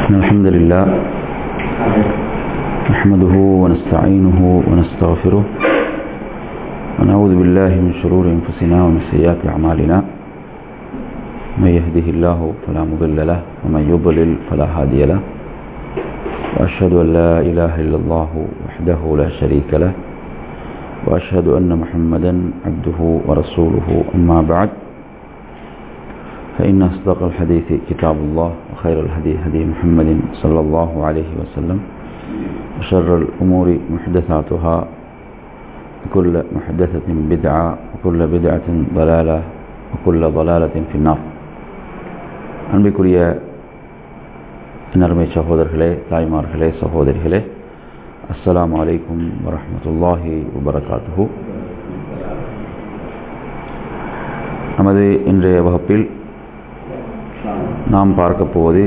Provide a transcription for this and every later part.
الحمد لله نحمده ونستعينه ونستغفره ونعوذ بالله من شرور أنفسنا ومن سيئات أعمالنا من يهده الله فلا مضل له ومن يضلل فلا هادي له وأشهد أن لا إله إلا الله وحده لا شريك له وأشهد أن محمدا عبده ورسوله أما بعد فإن أصدق الحديث كتاب الله وخير الهدي هدي محمد صلى الله عليه وسلم وشر الأمور محدثاتها وكل محدثة بدعة وكل بدعة ضلالة وكل ضلالة في النار அன்பிற்குரிய நர்மை சகோதரர்களே தாய்மார்களே சகோதரிகளே அஸ்ஸலாம் வலைக்கும் வரமத்துல்லாஹி வபரகாத்துஹு நமது இன்றைய வகுப்பில் நாம் பார்க்க போவது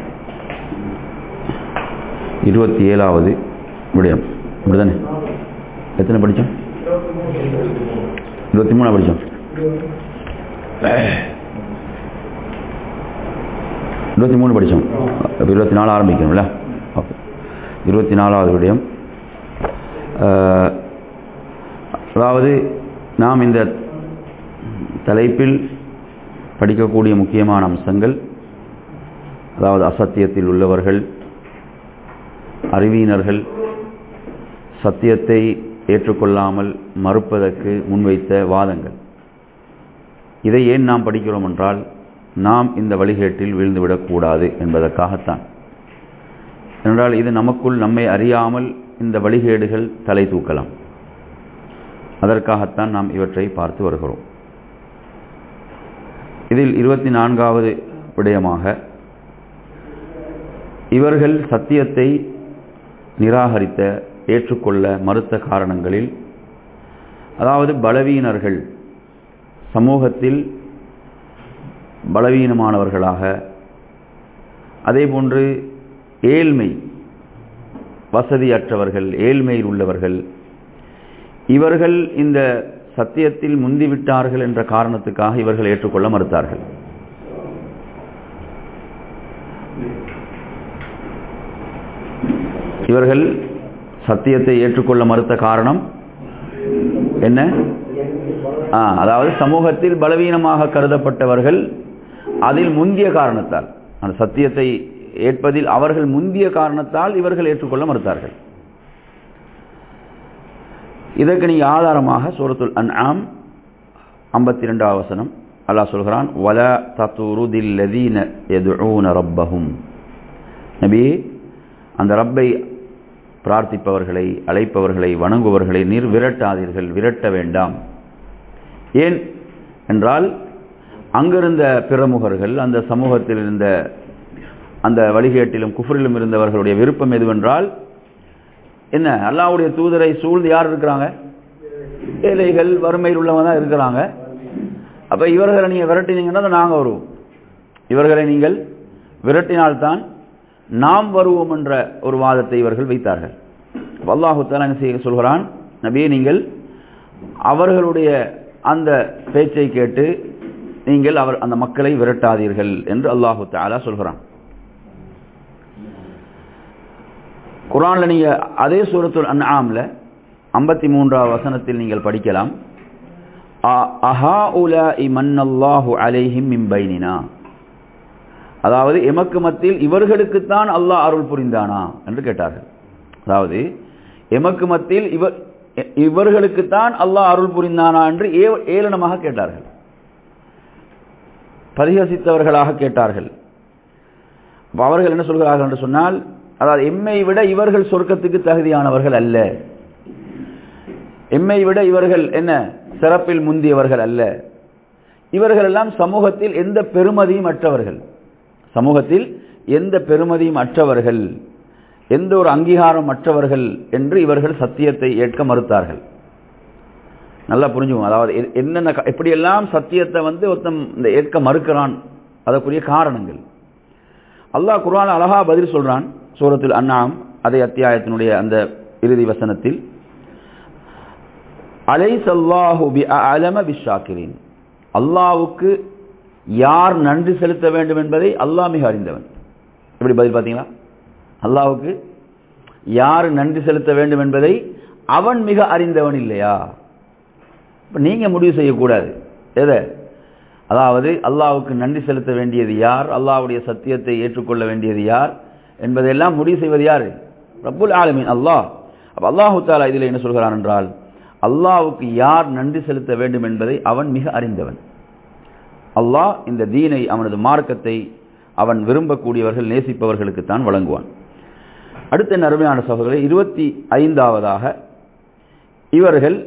இருபத்தி ஏழாவது விடயம் இப்படிதானே எத்தனை படித்தோம் இருபத்தி மூணா படித்தோம் இருபத்தி மூணு படித்தோம் அப்போ இருபத்தி நாலு ஆரம்பிக்கணும்ல ஓகே இருபத்தி நாலாவது விடயம் அதாவது நாம் இந்த தலைப்பில் படிக்கக்கூடிய முக்கியமான அம்சங்கள் அதாவது அசத்தியத்தில் உள்ளவர்கள் அறிவியினர்கள் சத்தியத்தை ஏற்றுக்கொள்ளாமல் மறுப்பதற்கு முன்வைத்த வாதங்கள் இதை ஏன் நாம் படிக்கிறோம் என்றால் நாம் இந்த வழிகேட்டில் வீழ்ந்துவிடக்கூடாது என்பதற்காகத்தான் என்றால் இது நமக்குள் நம்மை அறியாமல் இந்த வழிகேடுகள் தலை தூக்கலாம் அதற்காகத்தான் நாம் இவற்றை பார்த்து வருகிறோம் இதில் இருபத்தி நான்காவது விடயமாக இவர்கள் சத்தியத்தை நிராகரித்த ஏற்றுக்கொள்ள மறுத்த காரணங்களில் அதாவது பலவீனர்கள் சமூகத்தில் பலவீனமானவர்களாக அதேபோன்று ஏழ்மை வசதியற்றவர்கள் ஏழ்மையில் உள்ளவர்கள் இவர்கள் இந்த சத்தியத்தில் முந்திவிட்டார்கள் என்ற காரணத்துக்காக இவர்கள் ஏற்றுக்கொள்ள மறுத்தார்கள் இவர்கள் சத்தியத்தை ஏற்றுக்கொள்ள மறுத்த காரணம் என்ன அதாவது சமூகத்தில் பலவீனமாக கருதப்பட்டவர்கள் அதில் முந்திய காரணத்தால் அந்த சத்தியத்தை ஏற்பதில் அவர்கள் முந்திய காரணத்தால் இவர்கள் ஏற்றுக்கொள்ள மறுத்தார்கள் இதற்கு நீங்க ஆதாரமாக சூரத்துல் அன் ஆம் ஐம்பத்தி ரெண்டாவது வசனம் அல்லாஹ் சொல்கிறான் வல தத்துருதில்லதீன எதுஊன ரப்பஹும் நபி அந்த ரப்பை பிரார்த்திப்பவர்களை அழைப்பவர்களை வணங்குவர்களை நீர் விரட்டாதீர்கள் விரட்ட வேண்டாம் ஏன் என்றால் அங்கிருந்த பிரமுகர்கள் அந்த சமூகத்தில் இருந்த அந்த வழிகேட்டிலும் குஃபரிலும் இருந்தவர்களுடைய விருப்பம் எதுவென்றால் என்ன அல்லாவுடைய தூதரை சூழ்ந்து யார் இருக்கிறாங்க ஏழைகள் வறுமையில் உள்ளவங்க தான் இருக்கிறாங்க அப்ப இவர்களை நீங்க விரட்டினீங்கன்னா நாங்க வருவோம் இவர்களை நீங்கள் விரட்டினால்தான் நாம் வருவோம் என்ற ஒரு வாதத்தை இவர்கள் வைத்தார்கள் அல்லாஹு தாலா சொல்கிறான் நபியே நீங்கள் அவர்களுடைய அந்த பேச்சை கேட்டு நீங்கள் அவர் அந்த மக்களை விரட்டாதீர்கள் என்று அல்லாஹு தாலா சொல்கிறான் குரான்ல நீங்க அதே சூரத்துல் அன்ஆம்ல ஐம்பத்தி மூன்றாவது வசனத்தில் நீங்கள் படிக்கலாம் அஹா உலா மன்னல்லாஹு அலைஹிம் மிம்பைனினா அதாவது எமக்கு மத்தியில் இவர்களுக்குத்தான் அல்லாஹ் அருள் புரிந்தானா என்று கேட்டார்கள் அதாவது எமக்கு மத்தியில் இவர் இவர்களுக்குத்தான் அல்லாஹ் அருள் புரிந்தானா என்று ஏளனமாக கேட்டார்கள் பரிகசித்தவர்களாக கேட்டார்கள் அவர்கள் என்ன சொல்கிறார்கள் என்று சொன்னால் அதாவது எம்மை விட இவர்கள் சொர்க்கத்துக்கு தகுதியானவர்கள் அல்ல எம்மை விட இவர்கள் என்ன சிறப்பில் முந்தியவர்கள் அல்ல இவர்கள் எல்லாம் சமூகத்தில் எந்த பெருமதியும் அற்றவர்கள் சமூகத்தில் எந்த பெருமதியும் அற்றவர்கள் எந்த ஒரு அங்கீகாரம் அற்றவர்கள் என்று இவர்கள் சத்தியத்தை ஏற்க மறுத்தார்கள் நல்லா புரிஞ்சுக்கும் அதாவது என்னென்ன எப்படியெல்லாம் சத்தியத்தை வந்து ஒருத்தன் இந்த ஏற்க மறுக்கிறான் அதற்குரிய காரணங்கள் அல்லாஹ் குர்ஆன் அழகா பதில் சொல்றான் சூரத்தில் அண்ணாம் அதே அத்தியாயத்தினுடைய அந்த இறுதி வசனத்தில் அலைசல்லாஹு பி அலம பிஷாக்கிரின் அல்லாவுக்கு யார் நன்றி செலுத்த வேண்டும் என்பதை அல்லாஹ் மிக அறிந்தவன் எப்படி பதில் பார்த்தீங்களா அல்லாஹ்வுக்கு யார் நன்றி செலுத்த வேண்டும் என்பதை அவன் மிக அறிந்தவன் இல்லையா இப்போ நீங்கள் முடிவு செய்யக்கூடாது எதை அதாவது அல்லாஹ்வுக்கு நன்றி செலுத்த வேண்டியது யார் அல்லாஹ்வுடைய சத்தியத்தை ஏற்றுக்கொள்ள வேண்டியது யார் என்பதையெல்லாம் முடிவு செய்வது யார் ரப்புல் ஆலமீன் அல்லாஹ் அப்போ அல்லாஹு தாலா இதில் என்ன சொல்கிறான் என்றால் அல்லாஹ்வுக்கு யார் நன்றி செலுத்த வேண்டும் என்பதை அவன் மிக அறிந்தவன் அல்லாஹ் இந்த தீனை அவனது மார்க்கத்தை அவன் விரும்பக்கூடியவர்கள் நேசிப்பவர்களுக்கு தான் வழங்குவான் அடுத்த என்ன அருமையான சகோதரர் இருபத்தி ஐந்தாவதாக இவர்கள்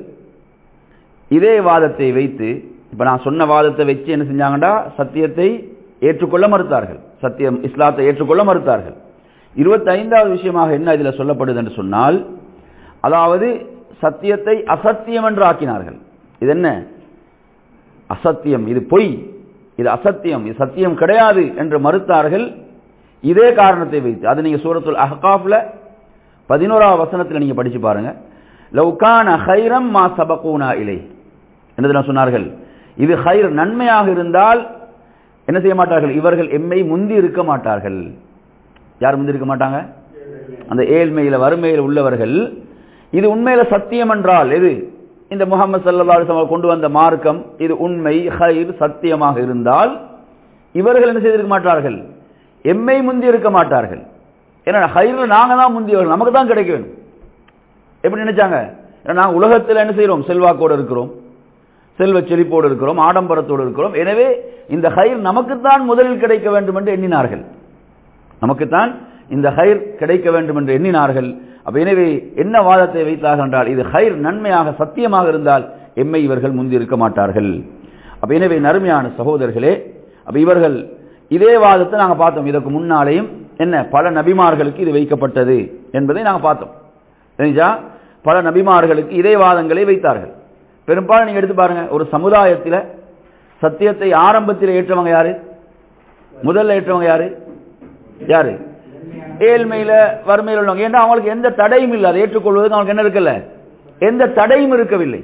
இதே வாதத்தை வைத்து இப்ப நான் சொன்ன வாதத்தை வச்சு என்ன செஞ்சாங்கடா சத்தியத்தை ஏற்றுக்கொள்ள மறுத்தார்கள் சத்தியம் இஸ்லாத்தை ஏற்றுக்கொள்ள மறுத்தார்கள் இருபத்தி ஐந்தாவது விஷயமாக என்ன இதில் சொல்லப்படுது என்று சொன்னால் அதாவது சத்தியத்தை அசத்தியம் என்று ஆக்கினார்கள் இது என்ன அசத்தியம் இது பொய் இது அசத்தியம் இது சத்தியம் கிடையாது என்று மறுத்தார்கள் இதே காரணத்தை வைத்து அது நீங்க சூரத்துல் அஹ்காஃப்ல பதினோராவது வசனத்தில் நீங்க படிச்சு பாருங்க லவ்கான ஹைரம் மா சபகூனா இலை என்ன சொன்னார்கள் இது ஹைர் நன்மையாக இருந்தால் என்ன செய்ய மாட்டார்கள் இவர்கள் எம்மை முந்தி இருக்க மாட்டார்கள் யார் முந்தி இருக்க மாட்டாங்க அந்த ஏழ்மையில வறுமையில் உள்ளவர்கள் இது உண்மையில சத்தியம் என்றால் எது இந்த முகமது சல்லா அலிஸ்லாம் கொண்டு வந்த மார்க்கம் இது உண்மை ஹைர் சத்தியமாக இருந்தால் இவர்கள் என்ன செய்திருக்க மாட்டார்கள் எம்மை முந்தி இருக்க மாட்டார்கள் ஏன்னா ஹைர்ல நாங்க தான் முந்தியவர்கள் நமக்கு தான் கிடைக்க வேண்டும் எப்படி நினைச்சாங்க ஏன்னா நாங்கள் உலகத்தில் என்ன செய்கிறோம் செல்வாக்கோடு இருக்கிறோம் செல்வ செழிப்போடு இருக்கிறோம் ஆடம்பரத்தோடு இருக்கிறோம் எனவே இந்த ஹைர் நமக்குத்தான் முதலில் கிடைக்க வேண்டும் என்று எண்ணினார்கள் நமக்குத்தான் இந்த ஹைர் கிடைக்க வேண்டும் என்று எண்ணினார்கள் அப்ப எனவே என்ன வாதத்தை வைத்தார்கள் என்றால் இது ஹைர் நன்மையாக சத்தியமாக இருந்தால் எம்மை இவர்கள் முந்தி இருக்க மாட்டார்கள் அப்ப எனவே நறுமையான சகோதரர்களே அப்ப இவர்கள் இதே வாதத்தை நாங்கள் பார்த்தோம் இதற்கு முன்னாலேயும் என்ன பல நபிமார்களுக்கு இது வைக்கப்பட்டது என்பதை நாங்கள் பார்த்தோம் தெரிஞ்சா பல நபிமார்களுக்கு இதே வாதங்களை வைத்தார்கள் பெரும்பாலும் நீங்க எடுத்து பாருங்க ஒரு சமுதாயத்தில் சத்தியத்தை ஆரம்பத்தில் ஏற்றவங்க யாரு முதல்ல ஏற்றவங்க யாரு யாரு ஏழ்மையில வறுமையில் உள்ளவங்க ஏன்னா அவங்களுக்கு எந்த தடையும் இல்லை அதை ஏற்றுக்கொள்வதற்கு அவங்களுக்கு என்ன இருக்கல எந்த தடையும் இருக்கவில்லை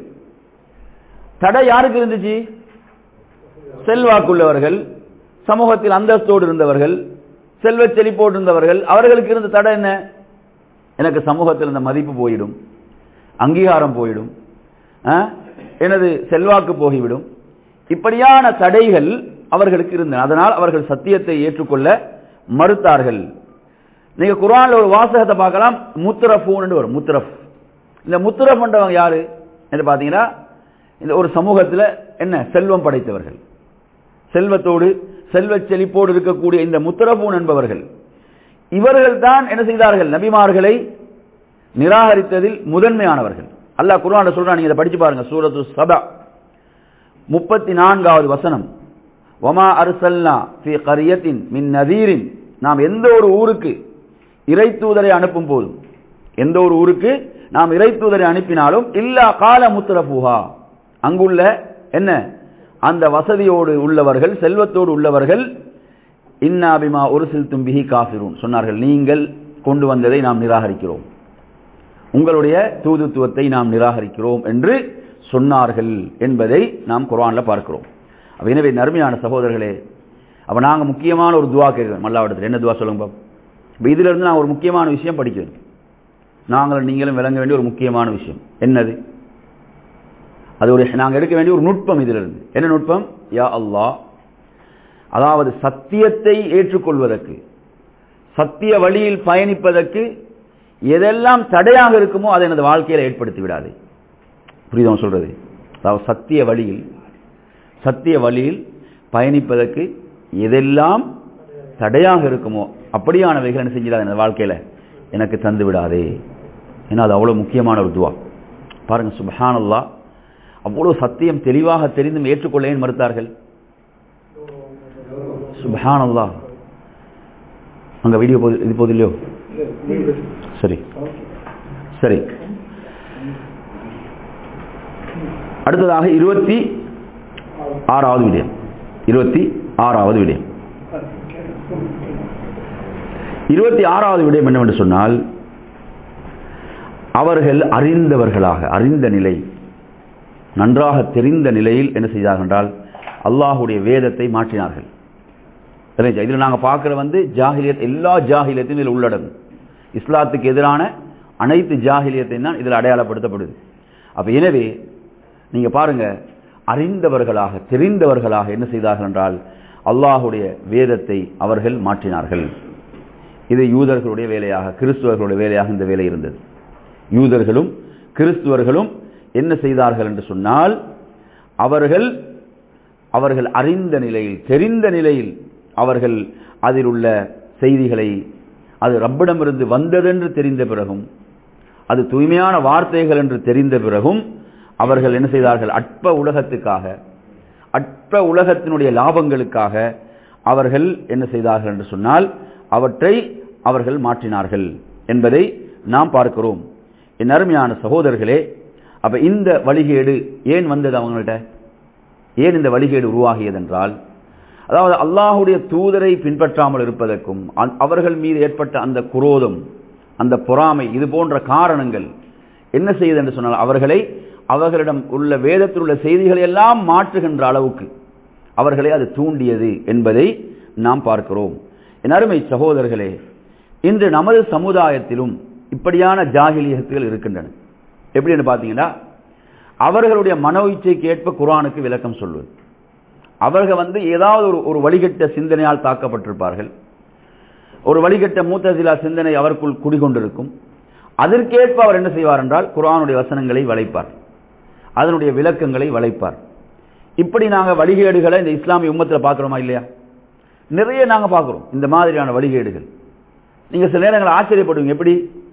தடை யாருக்கு இருந்துச்சு செல்வாக்குள்ளவர்கள் சமூகத்தில் அந்தஸ்தோடு இருந்தவர்கள் செல்வ செழிப்போடு இருந்தவர்கள் அவர்களுக்கு இருந்த தடை என்ன எனக்கு சமூகத்தில் இந்த மதிப்பு போயிடும் அங்கீகாரம் போயிடும் எனது செல்வாக்கு போகிவிடும் இப்படியான தடைகள் அவர்களுக்கு இருந்தன அதனால் அவர்கள் சத்தியத்தை ஏற்றுக்கொள்ள மறுத்தார்கள் நீங்க குரான்ல ஒரு வாசகத்தை பார்க்கலாம் முத்தரஃபூன் வரும் முத்தரஃப் இந்த முத்தரஃப் என்றவங்க யாரு என்று பாத்தீங்கன்னா இந்த ஒரு சமூகத்தில் என்ன செல்வம் படைத்தவர்கள் செல்வத்தோடு செல்வ செழிப்போடு இருக்கக்கூடிய இந்த முத்தரபூன் என்பவர்கள் இவர்கள் தான் என்ன செய்தார்கள் நபிமார்களை நிராகரித்ததில் முதன்மையானவர்கள் அல்லாஹ் குர்ஆன்ல சொல்றான் நீங்க இதை படிச்சு பாருங்க சூரத்து சபா முப்பத்தி நான்காவது வசனம் வமா அர்சல்னா ஃபி கரியத்தின் மின் நதீரின் நாம் எந்த ஒரு ஊருக்கு இறை தூதரை அனுப்பும் போதும் எந்த ஒரு ஊருக்கு நாம் இறை தூதரை அனுப்பினாலும் இல்லா கால முத்தரபுஹா அங்குள்ள என்ன அந்த வசதியோடு உள்ளவர்கள் செல்வத்தோடு உள்ளவர்கள் இன்னாபிமா ஒரு சில்தும் பிஹி காஃபிரூன் சொன்னார்கள் நீங்கள் கொண்டு வந்ததை நாம் நிராகரிக்கிறோம் உங்களுடைய தூதுத்துவத்தை நாம் நிராகரிக்கிறோம் என்று சொன்னார்கள் என்பதை நாம் குரான்ல பார்க்கிறோம் அப்ப எனவே நறுமையான சகோதரர்களே அப்ப நாங்க முக்கியமான ஒரு துவா கேட்கிறோம் மல்லாவிடத்தில் என்ன துவா சொல்லுங்க பாப்போம். இப்ப இதுல இருந்து நான் ஒரு முக்கியமான விஷயம் படிக்கிறேன் நாங்களும் நீங்களும் விளங்க வேண்டிய ஒரு முக்கியமான விஷயம் என்னது அது ஒரு நாங்கள் எடுக்க வேண்டிய ஒரு நுட்பம் இதில் இருந்து என்ன நுட்பம் யா அல்லாஹ் அதாவது சத்தியத்தை ஏற்றுக்கொள்வதற்கு சத்திய வழியில் பயணிப்பதற்கு எதெல்லாம் தடையாக இருக்குமோ அதை எனது வாழ்க்கையில் ஏற்படுத்தி விடாது புரியுதா சொல்றது அதாவது சத்திய வழியில் சத்திய வழியில் பயணிப்பதற்கு எதெல்லாம் தடையாக இருக்குமோ அப்படியானவைகள் என்ன செஞ்சிடாது எனது வாழ்க்கையில எனக்கு தந்து விடாதே ஏன்னா அது அவ்வளவு முக்கியமான ஒரு துவா பாருங்க சுபஹானல்லா அவ்வளவு சத்தியம் தெளிவாக தெரிந்தும் ஏற்றுக்கொள்ள ஏன் மறுத்தார்கள் சுபஹானல்லா அங்க வீடியோ போது இது போது இல்லையோ சரி சரி அடுத்ததாக இருபத்தி ஆறாவது விடயம் இருபத்தி ஆறாவது விடயம் இருபத்தி ஆறாவது விடயம் என்னவென்று சொன்னால் அவர்கள் அறிந்தவர்களாக அறிந்த நிலை நன்றாக தெரிந்த நிலையில் என்ன செய்தார்கள் என்றால் அல்லாஹுடைய வேதத்தை மாற்றினார்கள் தெரிஞ்சா இதில் நாங்கள் பார்க்குற வந்து ஜாகிலியத் எல்லா ஜாகிலியத்தையும் இதில் உள்ளடங்கும் இஸ்லாத்துக்கு எதிரான அனைத்து ஜாகிலியத்தையும் தான் இதில் அடையாளப்படுத்தப்படுது அப்போ எனவே நீங்கள் பாருங்க அறிந்தவர்களாக தெரிந்தவர்களாக என்ன செய்தார்கள் என்றால் அல்லாஹுடைய வேதத்தை அவர்கள் மாற்றினார்கள் இது யூதர்களுடைய வேலையாக கிறிஸ்துவர்களுடைய வேலையாக இந்த வேலை இருந்தது யூதர்களும் கிறிஸ்துவர்களும் என்ன செய்தார்கள் என்று சொன்னால் அவர்கள் அவர்கள் அறிந்த நிலையில் தெரிந்த நிலையில் அவர்கள் அதில் உள்ள செய்திகளை அது ரப்பிடமிருந்து வந்ததென்று தெரிந்த பிறகும் அது தூய்மையான வார்த்தைகள் என்று தெரிந்த பிறகும் அவர்கள் என்ன செய்தார்கள் அற்ப உலகத்துக்காக அற்ப உலகத்தினுடைய லாபங்களுக்காக அவர்கள் என்ன செய்தார்கள் என்று சொன்னால் அவற்றை அவர்கள் மாற்றினார்கள் என்பதை நாம் பார்க்கிறோம் என் அருமையான சகோதரர்களே அப்ப இந்த வழிகேடு ஏன் வந்தது அவங்கள்ட்ட ஏன் இந்த வழிகேடு உருவாகியது என்றால் அதாவது அல்லாஹுடைய தூதரை பின்பற்றாமல் இருப்பதற்கும் அவர்கள் மீது ஏற்பட்ட அந்த குரோதம் அந்த பொறாமை இது போன்ற காரணங்கள் என்ன செய்யுது என்று சொன்னால் அவர்களை அவர்களிடம் உள்ள வேதத்தில் உள்ள செய்திகளை எல்லாம் மாற்றுகின்ற அளவுக்கு அவர்களை அது தூண்டியது என்பதை நாம் பார்க்கிறோம் என் அருமை சகோதரர்களே இன்று நமது சமுதாயத்திலும் இப்படியான ஜாகிலியத்துகள் இருக்கின்றன எப்படின்னு பார்த்தீங்கன்னா அவர்களுடைய மனோ இச்சைக்கு ஏற்ப குரானுக்கு விளக்கம் சொல்வது அவர்கள் வந்து ஏதாவது ஒரு ஒரு வழிகட்ட சிந்தனையால் தாக்கப்பட்டிருப்பார்கள் ஒரு வழிகட்ட மூத்தசிலா சிந்தனை அவருக்குள் குடிகொண்டிருக்கும் அதற்கேற்ப அவர் என்ன செய்வார் என்றால் குரானுடைய வசனங்களை வளைப்பார் அதனுடைய விளக்கங்களை வளைப்பார் இப்படி நாங்கள் வழிகேடுகளை இந்த இஸ்லாமிய உம்மத்தில் பார்க்குறோமா இல்லையா நிறைய நாங்கள் பார்க்குறோம் இந்த மாதிரியான வழிகேடுகள் நீங்கள் சில நேரங்கள் ஆச்சரியப்படுவீங்க எப்படி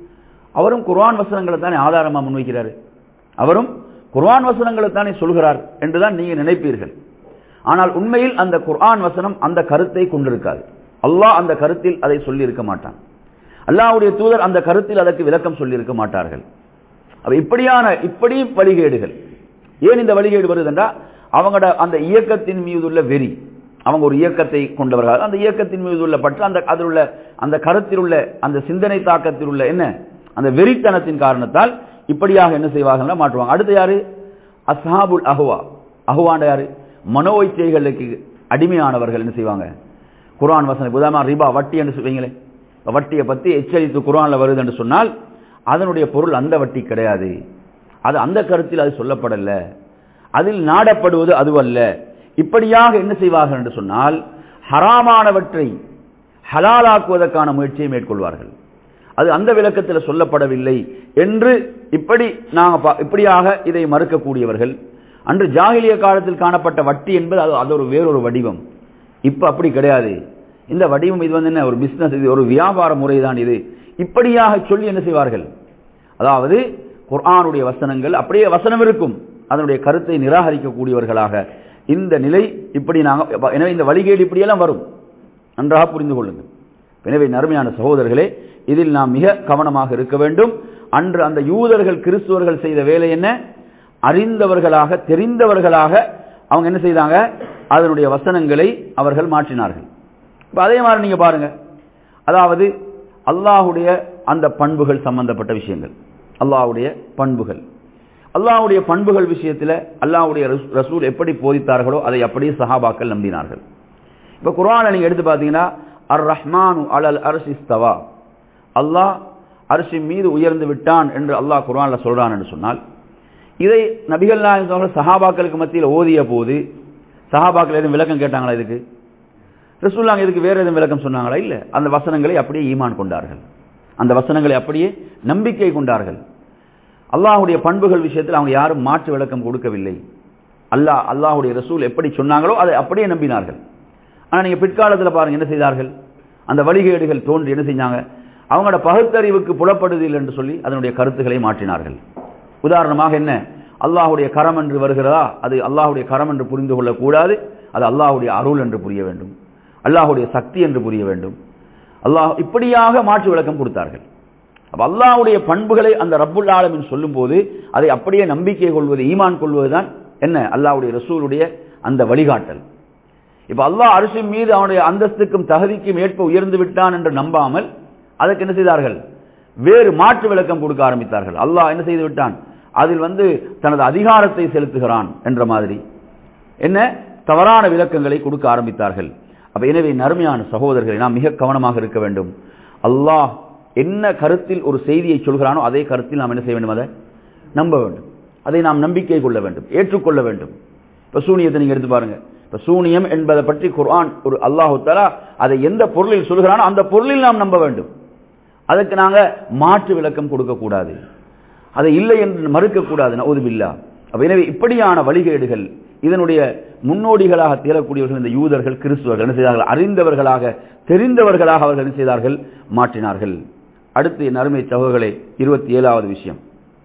அவரும் குர்ஆன் வசனங்களை தானே ஆதாரமாக முன்வைக்கிறாரு அவரும் குர்ஆன் வசனங்களை தானே சொல்கிறார் என்றுதான் நீங்கள் நினைப்பீர்கள் ஆனால் உண்மையில் அந்த குர்ஆன் வசனம் அந்த கருத்தை கொண்டிருக்காது அல்லாஹ் அந்த கருத்தில் அதை சொல்லியிருக்க மாட்டான் அல்லாஹ்வுடைய தூதர் அந்த கருத்தில் அதற்கு விளக்கம் சொல்லியிருக்க மாட்டார்கள் அப்ப இப்படியான இப்படி வழிகேடுகள் ஏன் இந்த வழிகேடு வருதுன்றா அவங்களோட அந்த இயக்கத்தின் மீது உள்ள வெறி அவங்க ஒரு இயக்கத்தை கொண்டவர்கள் அந்த இயக்கத்தின் மீது உள்ள பற்று அந்த அதில் உள்ள அந்த கருத்தில் உள்ள அந்த சிந்தனை தாக்கத்தில் உள்ள என்ன அந்த வெறித்தனத்தின் காரணத்தால் இப்படியாக என்ன செய்வார்கள் மாற்றுவாங்க அடுத்து யாரு அஸ்ஹாபுல் அஹுவா அஹுவாண்ட யாரு மனோ இச்சைகளுக்கு அடிமையானவர்கள் என்ன செய்வாங்க குர்ஆன் வசனம் உதாரணமா ரிபா வட்டி என்று சொல்வீங்களே வட்டியை பத்தி எச்சரித்து குர்ஆன்ல வருது என்று சொன்னால் அதனுடைய பொருள் அந்த வட்டி கிடையாது அது அந்த கருத்தில் அது சொல்லப்படல அதில் நாடப்படுவது அதுவல்ல இப்படியாக என்ன செய்வார்கள் என்று சொன்னால் ஹராமானவற்றை ஹலாலாக்குவதற்கான முயற்சியை மேற்கொள்வார்கள் அது அந்த விளக்கத்தில் சொல்லப்படவில்லை என்று இப்படி நாங்கள் இப்படியாக இதை மறுக்கக்கூடியவர்கள் அன்று ஜாகிலிய காலத்தில் காணப்பட்ட வட்டி என்பது அது அது ஒரு வேறொரு வடிவம் இப்ப அப்படி கிடையாது இந்த வடிவம் இது வந்து என்ன ஒரு பிசினஸ் இது ஒரு வியாபார முறை தான் இது இப்படியாக சொல்லி என்ன செய்வார்கள் அதாவது குர்ஆனுடைய வசனங்கள் அப்படியே வசனம் இருக்கும் அதனுடைய கருத்தை நிராகரிக்கக்கூடியவர்களாக இந்த நிலை இப்படி நாங்கள் எனவே இந்த வழிகேடு இப்படியெல்லாம் வரும் நன்றாக புரிந்து கொள்ளுங்கள் எனவே நறுமையான சகோதரர்களே இதில் நாம் மிக கவனமாக இருக்க வேண்டும் அன்று அந்த யூதர்கள் கிறிஸ்துவர்கள் செய்த வேலை என்ன அறிந்தவர்களாக தெரிந்தவர்களாக அவங்க என்ன செய்தாங்க அதனுடைய வசனங்களை அவர்கள் மாற்றினார்கள் இப்போ அதே மாதிரி நீங்க பாருங்க அதாவது அல்லாஹுடைய அந்த பண்புகள் சம்பந்தப்பட்ட விஷயங்கள் அல்லாஹுடைய பண்புகள் அல்லாஹுடைய பண்புகள் விஷயத்தில் அல்லாஹுடைய ரசூல் எப்படி போதித்தார்களோ அதை அப்படியே சஹாபாக்கள் நம்பினார்கள் இப்போ குரானை நீங்க எடுத்து பார்த்தீங்கன்னா அர் ரஹ்மானு அலல் அர்ஷிஸ்தவா அல்லாஹ் அரிசி மீது உயர்ந்து விட்டான் என்று அல்லாஹ் குரான்ல சொல்றான் என்று சொன்னால் இதை நபிகள் நாயகம் சஹாபாக்களுக்கு மத்தியில் ஓதிய போது சஹாபாக்கள் எதுவும் விளக்கம் கேட்டாங்களா இதுக்கு ரசூல்லாங்க இதுக்கு வேற எதுவும் விளக்கம் சொன்னாங்களா இல்ல அந்த வசனங்களை அப்படியே ஈமான் கொண்டார்கள் அந்த வசனங்களை அப்படியே நம்பிக்கை கொண்டார்கள் அல்லாஹுடைய பண்புகள் விஷயத்தில் அவங்க யாரும் மாற்று விளக்கம் கொடுக்கவில்லை அல்லாஹ் அல்லாஹுடைய ரசூல் எப்படி சொன்னாங்களோ அதை அப்படியே நம்பினார்கள் ஆனா நீங்க பிற்காலத்தில் பாருங்க என்ன செய்தார்கள் அந்த வழிகேடுகள் தோன்றி என்ன செஞ்சாங்க அவங்களோட பகுத்தறிவுக்கு புலப்படுதில்லை என்று சொல்லி அதனுடைய கருத்துக்களை மாற்றினார்கள் உதாரணமாக என்ன அல்லாஹுடைய கரம் என்று வருகிறதா அது அல்லாஹுடைய கரம் என்று புரிந்து கொள்ளக்கூடாது அது அல்லாஹுடைய அருள் என்று புரிய வேண்டும் அல்லாஹுடைய சக்தி என்று புரிய வேண்டும் அல்லாஹ் இப்படியாக மாற்று விளக்கம் கொடுத்தார்கள் அப்ப அல்லாஹுடைய பண்புகளை அந்த ரப்புல் ஆலமின் சொல்லும் போது அதை அப்படியே நம்பிக்கை கொள்வது ஈமான் கொள்வதுதான் என்ன அல்லாஹுடைய ரசூலுடைய அந்த வழிகாட்டல் இப்ப அல்லாஹ் அரிசின் மீது அவனுடைய அந்தஸ்துக்கும் தகுதிக்கும் ஏற்ப உயர்ந்து விட்டான் என்று நம்பாமல் அதற்கு என்ன செய்தார்கள் வேறு மாற்று விளக்கம் கொடுக்க ஆரம்பித்தார்கள் அல்லாஹ் என்ன செய்து விட்டான் அதில் வந்து தனது அதிகாரத்தை செலுத்துகிறான் என்ற மாதிரி என்ன தவறான விளக்கங்களை கொடுக்க ஆரம்பித்தார்கள் அப்ப எனவே நறுமையான சகோதரர்களை நாம் மிக கவனமாக இருக்க வேண்டும் அல்லாஹ் என்ன கருத்தில் ஒரு செய்தியை சொல்கிறானோ அதே கருத்தில் நாம் என்ன செய்ய வேண்டும் அதை நம்ப வேண்டும் அதை நாம் நம்பிக்கை கொள்ள வேண்டும் ஏற்றுக்கொள்ள வேண்டும் இப்ப சூனியத்தை நீங்க எடுத்து பாருங்க இப்ப சூனியம் என்பதை பற்றி குர்ஆன் ஒரு அல்லாஹு தஆலா அதை எந்த பொருளில் சொல்கிறானோ அந்த பொருளில் நாம் நம்ப வேண்டும் அதுக்கு நாங்க மாற்று விளக்கம் கொடுக்க கூடாது அதை இல்லை என்று மறுக்க கூடாது நவுதுபில்லா அப்ப எனவே இப்படியான வழிகேடுகள் இதனுடைய முன்னோடிகளாக தேரக்கூடியவர்கள் இந்த யூதர்கள் கிறிஸ்துவர்கள் என்ன செய்தார்கள் அறிந்தவர்களாக தெரிந்தவர்களாக அவர்கள் என்ன செய்தார்கள் மாற்றினார்கள் அடுத்து என் அருமை சகோதரர்களே இருபத்தி ஏழாவது விஷயம்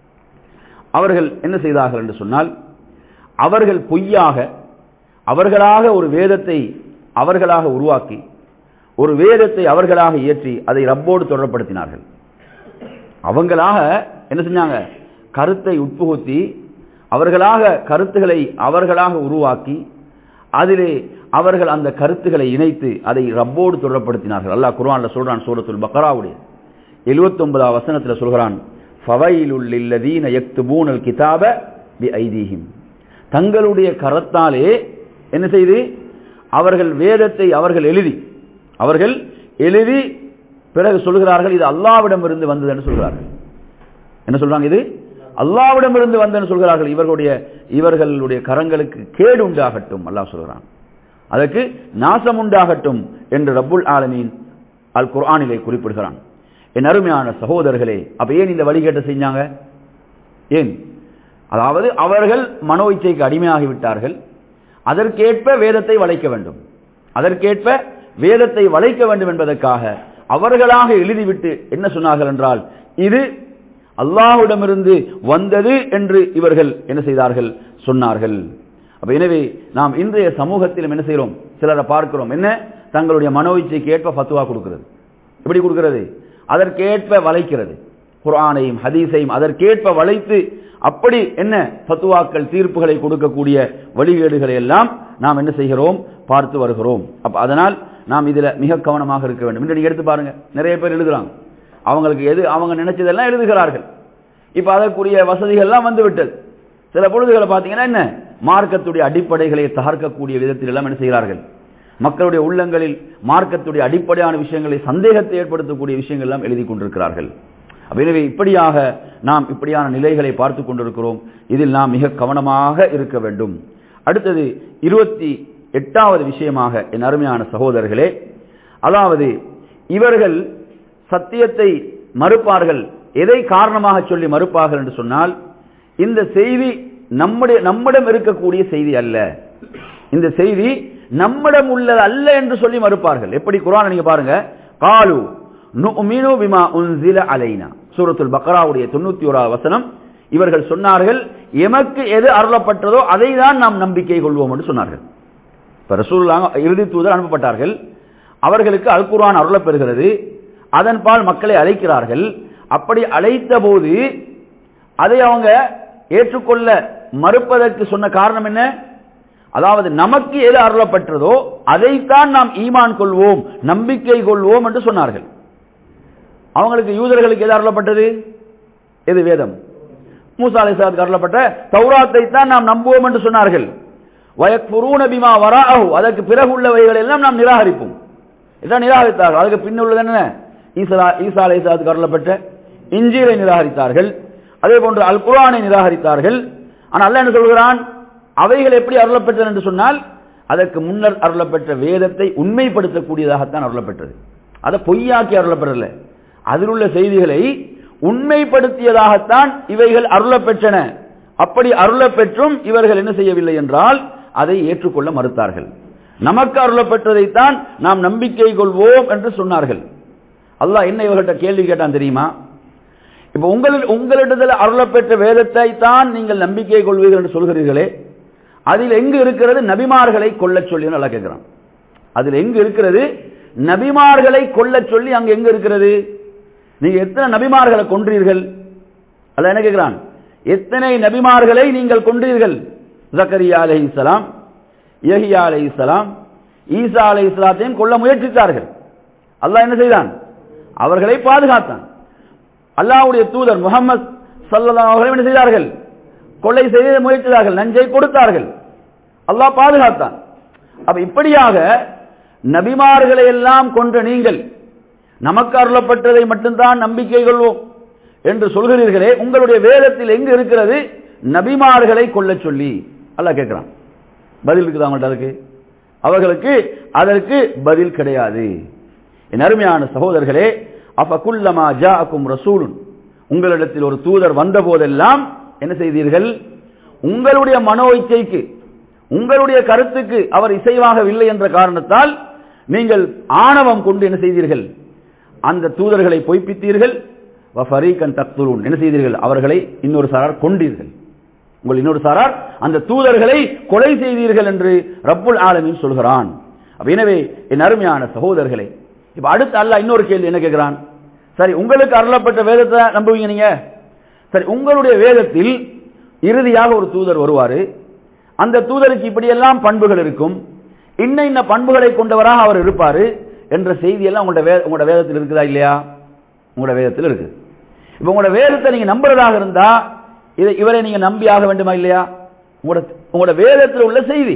அவர்கள் என்ன செய்தார்கள் என்று சொன்னால் அவர்கள் பொய்யாக அவர்களாக ஒரு வேதத்தை அவர்களாக உருவாக்கி ஒரு வேதத்தை அவர்களாக இயற்றி அதை ரப்போடு தொடர்படுத்தினார்கள் அவங்களாக என்ன செஞ்சாங்க கருத்தை உட்புகுத்தி அவர்களாக கருத்துக்களை அவர்களாக உருவாக்கி அதிலே அவர்கள் அந்த கருத்துக்களை இணைத்து அதை ரப்போடு தொடர்படுத்தினார்கள் அல்லாஹ் குர்ஆன்ல சொல்றான் சூரத்துல் பக்ராவுடைய 79 வசனத்துல சொல்கிறான் ஃபவைலுல் லில்லதீன யக்துபூனல் கிதாப பிஐதீஹிம் தங்களுடைய கரத்தாலே என்ன செய்து அவர்கள் வேதத்தை அவர்கள் எழுதி அவர்கள் எழுதி பிறகு சொல்கிறார்கள் இது அல்லாவிடம் இருந்து வந்தது என்று சொல்கிறார்கள் என்ன சொல்றாங்க இது அல்லாவிடம் இருந்து வந்தன்னு சொல்கிறார்கள் இவர்களுடைய இவர்களுடைய கரங்களுக்கு கேடு உண்டாகட்டும் அல்லாஹ் சொல்கிறான் அதற்கு நாசம் உண்டாகட்டும் என்று ரப்புல் ஆலமீன் அல் குர்ஆனிலே குறிப்பிடுகிறான் என் அருமையான சகோதரர்களே அப்ப ஏன் இந்த வழிகேட்டை செஞ்சாங்க ஏன் அதாவது அவர்கள் மனோ இச்சைக்கு அடிமையாகிவிட்டார்கள் அதற்கேற்ப வேதத்தை வளைக்க வேண்டும் அதற்கேற்ப வேதத்தை வளைக்க வேண்டும் என்பதற்காக அவர்களாக எழுதிவிட்டு என்ன சொன்னார்கள் என்றால் இது அல்லாஹ்விடமிருந்து வந்தது என்று இவர்கள் என்ன செய்தார்கள் சொன்னார்கள் அப்ப எனவே நாம் இன்றைய சமூகத்திலும் என்ன செய்கிறோம் சிலரை பார்க்கிறோம் என்ன தங்களுடைய மனோ இச்சைக்கு ஏற்ப ஃபத்துவா கொடுக்கிறது எப்படி கொடுக்கிறது அதற்கேற்ப வளைக்கிறது குர்ஆனையும் ஹதீஸையும் அதற்கேற்ப வளைத்து அப்படி என்ன ஃபத்துவாக்கள் தீர்ப்புகளை கொடுக்கக்கூடிய வழிகேடுகளை எல்லாம் நாம் என்ன செய்கிறோம் பார்த்து வருகிறோம் அப்ப அதனால் நாம் இதுல மிக கவனமாக இருக்க வேண்டும் இன்று நீங்க எடுத்து பாருங்க நிறைய பேர் எழுதுறாங்க அவங்களுக்கு எது அவங்க நினைச்சதெல்லாம் எழுதுகிறார்கள் இப்ப அதற்குரிய வசதிகள் எல்லாம் வந்து விட்டது சில பொழுதுகளை பார்த்தீங்கன்னா என்ன மார்க்கத்துடைய அடிப்படைகளை தகர்க்கக்கூடிய விதத்தில் எல்லாம் என்ன செய்கிறார்கள் மக்களுடைய உள்ளங்களில் மார்க்கத்துடைய அடிப்படையான விஷயங்களை சந்தேகத்தை ஏற்படுத்தக்கூடிய விஷயங்கள் எல்லாம் எழுதி கொண்டிருக்கிறார்கள் அப்ப எனவே இப்படியாக நாம் இப்படியான நிலைகளை பார்த்து கொண்டிருக்கிறோம் இதில் நாம் மிக கவனமாக இருக்க வேண்டும் அடுத்தது இருபத்தி எட்டாவது விஷயமாக என் அருமையான சகோதரர்களே அதாவது இவர்கள் சத்தியத்தை மறுப்பார்கள் எதை காரணமாக சொல்லி மறுப்பார்கள் என்று சொன்னால் இந்த செய்தி நம்முடைய நம்மிடம் இருக்கக்கூடிய செய்தி அல்ல இந்த செய்தி நம்மிடம் உள்ளது அல்ல என்று சொல்லி மறுப்பார்கள் எப்படி குரான் நீங்க பாருங்க காலு நுமினு பிமா உன்சில அலைனா சூரத்துல் பக்ராவுடைய தொண்ணூத்தி ஓராவது வசனம் இவர்கள் சொன்னார்கள் எமக்கு எது அருளப்பட்டதோ அதை தான் நாம் நம்பிக்கை கொள்வோம் என்று சொன்னார்கள் இப்ப ரசூலுல்லாஹ் இறுதி தூதர் அனுப்பப்பட்டார்கள் அவர்களுக்கு அல் குர்ஆன் அருளப் பெறுகிறது அதன் பால் மக்களை அழைக்கிறார்கள் அப்படி அழைத்த போது அதை அவங்க ஏற்றுக்கொள்ள மறுப்பதற்கு சொன்ன காரணம் என்ன அதாவது நமக்கு எது அருளப்பட்டதோ அதைத்தான் நாம் ஈமான் கொள்வோம் நம்பிக்கை கொள்வோம் என்று சொன்னார்கள் அவங்களுக்கு யூதர்களுக்கு எது அருளப்பட்டது எது வேதம் மூசா அலிசாத்துக்கு அருளப்பட்ட தௌராத்தை தான் நாம் நம்புவோம் என்று சொன்னார்கள் வயக்புரூன பிமா வராஹு அதற்கு பிறகு உள்ளவைகள் எல்லாம் நாம் நிராகரிப்போம் இதான் நிராகரித்தார்கள் அதுக்கு பின் உள்ளது என்ன ஈசா ஈசா அலிசாத்துக்கு அருளப்பட்ட இஞ்சீரை நிராகரித்தார்கள் அதே போன்று அல் குரானை நிராகரித்தார்கள் ஆனால் அல்ல என்ன சொல்கிறான் அவைகள் எப்படி அருளப்பட்டது என்று சொன்னால் அதற்கு முன்னர் அருளப்பெற்ற வேதத்தை உண்மைப்படுத்தக்கூடியதாகத்தான் அருளப்பட்டது அதை பொய்யாக்கி அருளப்படல அதில் உள்ள செய்திகளை உண்மைப்படுத்தியதாகத்தான் இவைகள் அருளப்பெற்றன அப்படி அருளப்பெற்றும் இவர்கள் என்ன செய்யவில்லை என்றால் அதை ஏற்றுக்கொள்ள மறுத்தார்கள் நமக்கு அருளப்பெற்றதைத்தான் நாம் நம்பிக்கை கொள்வோம் என்று சொன்னார்கள் அல்லாஹ் என்ன இவர்கள்ட்ட கேள்வி கேட்டான் தெரியுமா இப்ப உங்களில் உங்களிடத்தில் அருளப்பெற்ற வேதத்தை தான் நீங்கள் நம்பிக்கை கொள்வீர்கள் என்று சொல்கிறீர்களே அதில் எங்கு இருக்கிறது நபிமார்களை கொல்லச் சொல்லி நல்லா கேட்கிறான் அதில் எங்கு இருக்கிறது நபிமார்களை கொல்லச் சொல்லி அங்க எங்க இருக்கிறது நீங்க எத்தனை நபிமார்களை கொன்றீர்கள் அல்ல என்ன கேட்கிறான் எத்தனை நபிமார்களை நீங்கள் கொன்றீர்கள் ஜக்கரியா அலை இஸ்லாம் யஹியா அலை இஸ்லாம் ஈசா அலை இஸ்லாத்தையும் கொல்ல முயற்சித்தார்கள் அல்லாஹ் என்ன செய்தான் அவர்களை பாதுகாத்தான் அல்லாஹ்வுடைய தூதர் முகமது சல்லல்லாஹு அலைஹி என்ன செய்தார்கள் கொலை செய்ய முயற்சித்தார்கள் நஞ்சை கொடுத்தார்கள் அல்லாஹ் பாதுகாத்தான் அப்ப இப்படியாக நபிமார்களை எல்லாம் கொன்ற நீங்கள் நமக்கு அருளப்பட்டதை மட்டும்தான் நம்பிக்கை கொள்வோம் என்று சொல்கிறீர்களே உங்களுடைய வேதத்தில் எங்கு இருக்கிறது நபிமார்களை கொல்ல சொல்லி அல்லாஹ் கேட்கிறான் பதில் இருக்குதா அவங்கள்ட்ட அதுக்கு அவர்களுக்கு அதற்கு பதில் கிடையாது என் அருமையான சகோதரர்களே அஃபகுல்லமா ஜாஅக்கும் ரசூலுன் உங்களிடத்தில் ஒரு தூதர் வந்த போதெல்லாம் என்ன செய்தீர்கள் உங்களுடைய மனோ இச்சைக்கு உங்களுடைய கருத்துக்கு அவர் இசைவாகவில்லை என்ற காரணத்தால் நீங்கள் ஆணவம் கொண்டு என்ன செய்தீர்கள் அந்த தூதர்களை பொய்ப்பித்தீர்கள் வஃபரீகன் தக்துலூன் என்ன செய்தீர்கள் அவர்களை இன்னொரு சாரார் கொண்டீர்கள் உங்கள் இன்னொரு சாரார் அந்த தூதர்களை கொலை செய்தீர்கள் என்று ரப்புல் ஆலமீன் சொல்கிறான் அப்ப எனவே என் அருமையான சகோதரர்களே இப்ப அடுத்து அல்லாஹ் இன்னொரு கேள்வி என்ன கேட்கிறான் சரி உங்களுக்கு அருளப்பட்ட வேதத்தை நம்புவீங்க நீங்க சரி உங்களுடைய வேதத்தில் இறுதியாக ஒரு தூதர் வருவாரு அந்த தூதருக்கு இப்படியெல்லாம் பண்புகள் இருக்கும் இன்ன இன்ன பண்புகளை கொண்டவராக அவர் இருப்பாரு என்ற செய்தியெல்லாம் உங்களோட வே உங்களோட வேதத்தில் இருக்குதா இல்லையா உங்களோட வேதத்தில் இருக்கு இப்ப உங்களோட வேதத்தை நீங்க நம்புறதாக இருந்தா இதை இவரை நீங்க நம்பி ஆக வேண்டுமா இல்லையா உங்களோட உங்களோட வேதத்தில் உள்ள செய்தி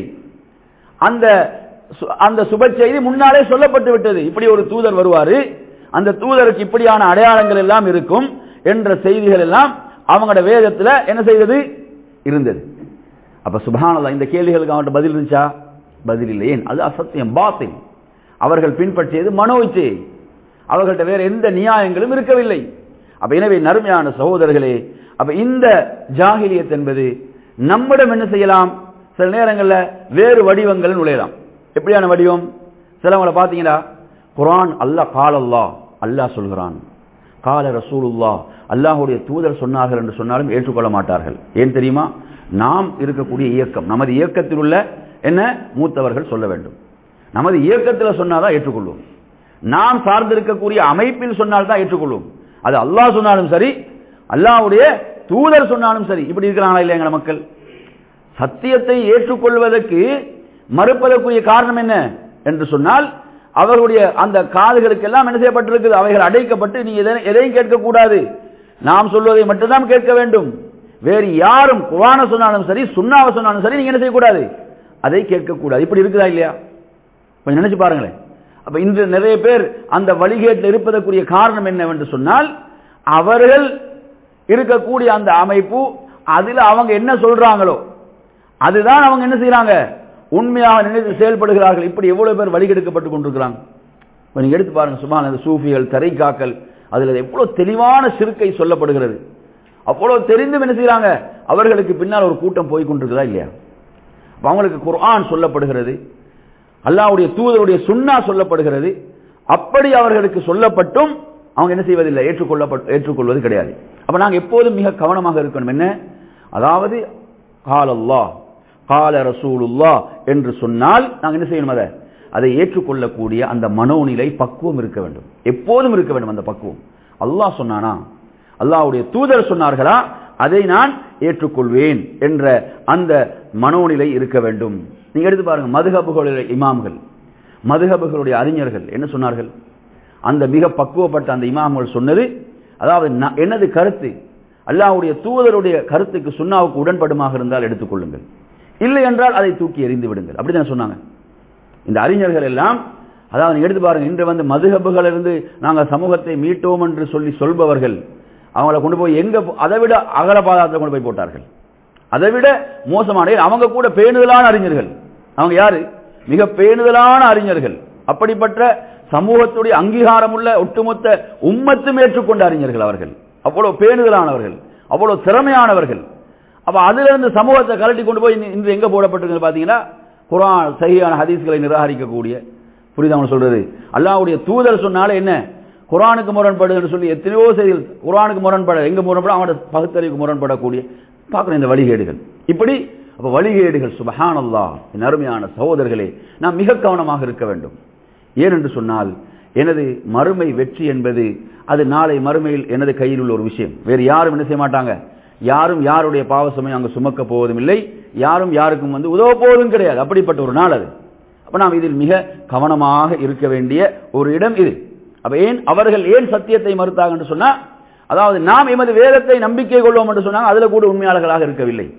அந்த சு- அந்த சுப செய்தி முன்னாலே சொல்லப்பட்டு விட்டது இப்படி ஒரு தூதர் வருவாரு அந்த தூதருக்கு இப்படியான அடையாளங்கள் எல்லாம் இருக்கும் என்ற செய்திகள் எல்லாம் அவங்களோட வேதத்துல என்ன செய்தது இருந்தது அப்ப சுபஹானல்லாஹ் இந்த கேள்விகளுக்கு அவங்கள்ட்ட பதில் இருந்துச்சா பதில் இல்லை ஏன் அது அசத்தியம் பாத்தின் அவர்கள் பின்பற்றியது மனோ இச்சையை அவர்கள்ட்ட வேற எந்த நியாயங்களும் இருக்கவில்லை அப்ப எனவே நறுமையான சகோதரர்களே அப்ப இந்த ஜாகிலியத் என்பது நம்மிடம் என்ன செய்யலாம் சில நேரங்கள்ல வேறு வடிவங்கள் நுழையலாம் எப்படியான வடிவம் சிலவங்களை பார்த்தீங்கன்னா குர்ஆன் அல்லாஹ் கால் அல்லாஹ் அல்லாஹ் சொல்கிறான் கால ரசூலுல்லாஹ் அல்லாஹ்வுடைய தூதர் சொன்னார்கள் என்று சொன்னாலும் ஏற்றுக்கொள்ள மாட்டார்கள் ஏன் தெரியுமா நாம் இருக்கக்கூடிய இயக்கம் நமது இயக்கத்தில் உள்ள என்ன மூத்தவர்கள் சொல்ல வேண்டும் நமது இயக்கத்தில் சொன்னாதான் ஏற்றுக்கொள்வோம் நாம் சார்ந்திருக்கக்கூடிய அமைப்பில் சொன்னால் தான் ஏற்றுக்கொள்வோம் அது அல்லாஹ் சொன்னாலும் சரி அல்லாஹ்வுடைய தூதர் சொன்னாலும் சரி இப்படி இருக்கிறாங்களா இல்லையா எங்க மக்கள் சத்தியத்தை ஏற்றுக்கொள்வதற்கு மறுப்பதற்குரிய காரணம் என்ன என்று சொன்னால் அவர்களுடைய அந்த காதுகளுக்கெல்லாம் என்ன செய்யப்பட்டிருக்குது அவைகள் அடைக்கப்பட்டு நீ எதை- எதையும் கேட்கக்கூடாது நாம் சொல்வதை மட்டும்தான் கேட்க வேண்டும் வேறு யாரும் குரான சொன்னாலும் சரி சுண்ணாவை சொன்னாலும் சரி நீங்க என்ன செய்யக்கூடாது அதை கேட்கக்கூடாது இப்படி இருக்குதா இல்லையா கொஞ்சம் நினைச்சு பாருங்களேன் அப்ப இன்று நிறைய பேர் அந்த வழிகேட்டில் இருப்பதற்குரிய காரணம் என்னவென்று சொன்னால் அவர்கள் இருக்கக்கூடிய அந்த அமைப்பு அதுல அவங்க என்ன சொல்றாங்களோ அதுதான் அவங்க என்ன செய்யறாங்க உண்மையாக நினைத்து செயல்படுகிறார்கள் இப்படி எவ்வளவு பேர் வழிகெடுக்கப்பட்டு கொண்டிருக்கிறாங்க இப்ப நீங்க எடுத்து பாருங்க சுமார் அந்த சூஃபிகள் தரைக்காக்கள் அதுல எவ்வளவு தெளிவான சிறுக்கை சொல்லப்படுகிறது அவ்வளவு தெரிந்தும் என்ன செய்யறாங்க அவர்களுக்கு பின்னால் ஒரு கூட்டம் போய் கொண்டிருக்கிறதா இல்லையா அப்ப அவங்களுக்கு குர்ஆன் சொல்லப்படுகிறது அல்லாஹ்வுடைய தூதருடைய சுன்னா சொல்லப்படுகிறது அப்படி அவர்களுக்கு சொல்லப்பட்டும் அவங்க என்ன செய்வதில்லை ஏற்றுக்கொள்ளப்பட்டு ஏற்றுக்கொள்வது கிடையாது அப்ப நாங்க எப்போதும் மிக கவனமாக இருக்கணும் என்ன அதாவது கால் அல்லாஹ் கால ரசூலுல்லாஹ் என்று சொன்னால் நாங்க என்ன செய்யணும் அதை அதை ஏற்றுக்கொள்ளக்கூடிய அந்த மனோநிலை பக்குவம் இருக்க வேண்டும் எப்போதும் இருக்க வேண்டும் அந்த பக்குவம் அல்லாஹ் சொன்னானா அல்லாஹ்வுடைய தூதர் சொன்னார்களா அதை நான் ஏற்றுக்கொள்வேன் என்ற அந்த மனோநிலை இருக்க வேண்டும் நீங்க எடுத்து பாருங்க மதுஹபுகளுடைய இமாம்கள் மதுஹபுகளுடைய அறிஞர்கள் என்ன சொன்னார்கள் அந்த மிக பக்குவப்பட்ட அந்த இமாம்கள் சொன்னது அதாவது ந- எனது கருத்து அல்லாஹ்வுடைய தூதருடைய கருத்துக்கு சுண்ணாவுக்கு உடன்படுமாக இருந்தால் எடுத்துக்கொள்ளுங்கள் இல்லை என்றால் அதை தூக்கி எறிந்து விடுங்கள் அப்படிதான் சொன்னாங்க இந்த அறிஞர்கள் எல்லாம் அதாவது நீங்க எடுத்து பாருங்க இன்று வந்து மதுஹபுகள் இருந்து நாங்கள் சமூகத்தை மீட்டோம் என்று சொல்லி சொல்பவர்கள் அவங்கள கொண்டு போய் எங்க போ- அதை விட அகல பாதாளத்தில் கொண்டு போய் போட்டார்கள் அதை விட மோசமான அவங்க கூட பேணுதலான அறிஞர்கள் அவங்க யாரு மிக பேணுதலான அறிஞர்கள் அப்படிப்பட்ட சமூகத்துடைய அங்கீகாரம் உள்ள ஒட்டுமொத்த உம்மத்தும் ஏற்றுக்கொண்ட அறிஞர்கள் அவர்கள் அவ்வளவு பேணுதலானவர்கள் அவ்வளவு திறமையானவர்கள் அப்ப அதுல இருந்து சமூகத்தை கலட்டி கொண்டு போய் இன்று- இன்று எங்க போடப்பட்டிருக்கு பாத்தீங்கன்னா குர்ஆன் சஹீஹான ஹதீஸ்களை நிராகரிக்கக்கூடிய புரியுதா அவங்க சொல்றது அல்லாஹ்வுடைய தூதர் சொன்னாலே என்ன குர்ஆனுக்கு முரண்படுன்னு சொல்லி எத்தனையோ செய்திகள் குர்ஆனுக்கு முரண்பட எங்க முரண்பட அவனோட பகுத்தறிவுக்கு முரண்படக்கூடிய பார்க்கணும் இந்த வழிகேடுகள் இப்படி அப்ப வழிகேடுகள் சுபஹானல்லாஹ் என் அருமையான சகோதரர்களே நாம் மிக கவனமாக இருக்க வேண்டும் ஏனென்று சொன்னால் எனது மறுமை வெற்றி என்பது அது நாளை மறுமையில் எனது கையில் உள்ள ஒரு விஷயம் வேறு யாரும் என்ன செய்ய மாட்டாங்க யாரும் யாருடைய பாவ சுமையை அங்கு சுமக்க போவதும் இல்லை யாரும் யாருக்கும் வந்து உதவ போவதும் கிடையாது அப்படிப்பட்ட ஒரு நாள் அது அப்ப நாம் இதில் மிக கவனமாக இருக்க வேண்டிய ஒரு இடம் இது அப்ப ஏன் அவர்கள் ஏன் சத்தியத்தை மறுத்தாங்க என்று சொன்னா அதாவது நாம் எமது வேதத்தை நம்பிக்கை கொள்வோம் என்று சொன்னாங்க அதுல கூட உண்மையாளர்களாக இருக்கவில்லை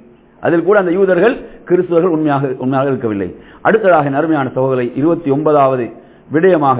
அதில் கூட அந்த யூதர்கள் கிறிஸ்துவர்கள் உண்மையாக உண்மையாக இருக்கவில்லை அடுத்ததாக என் அருமையான சகோதரை இருபத்தி ஒன்பதாவது விடயமாக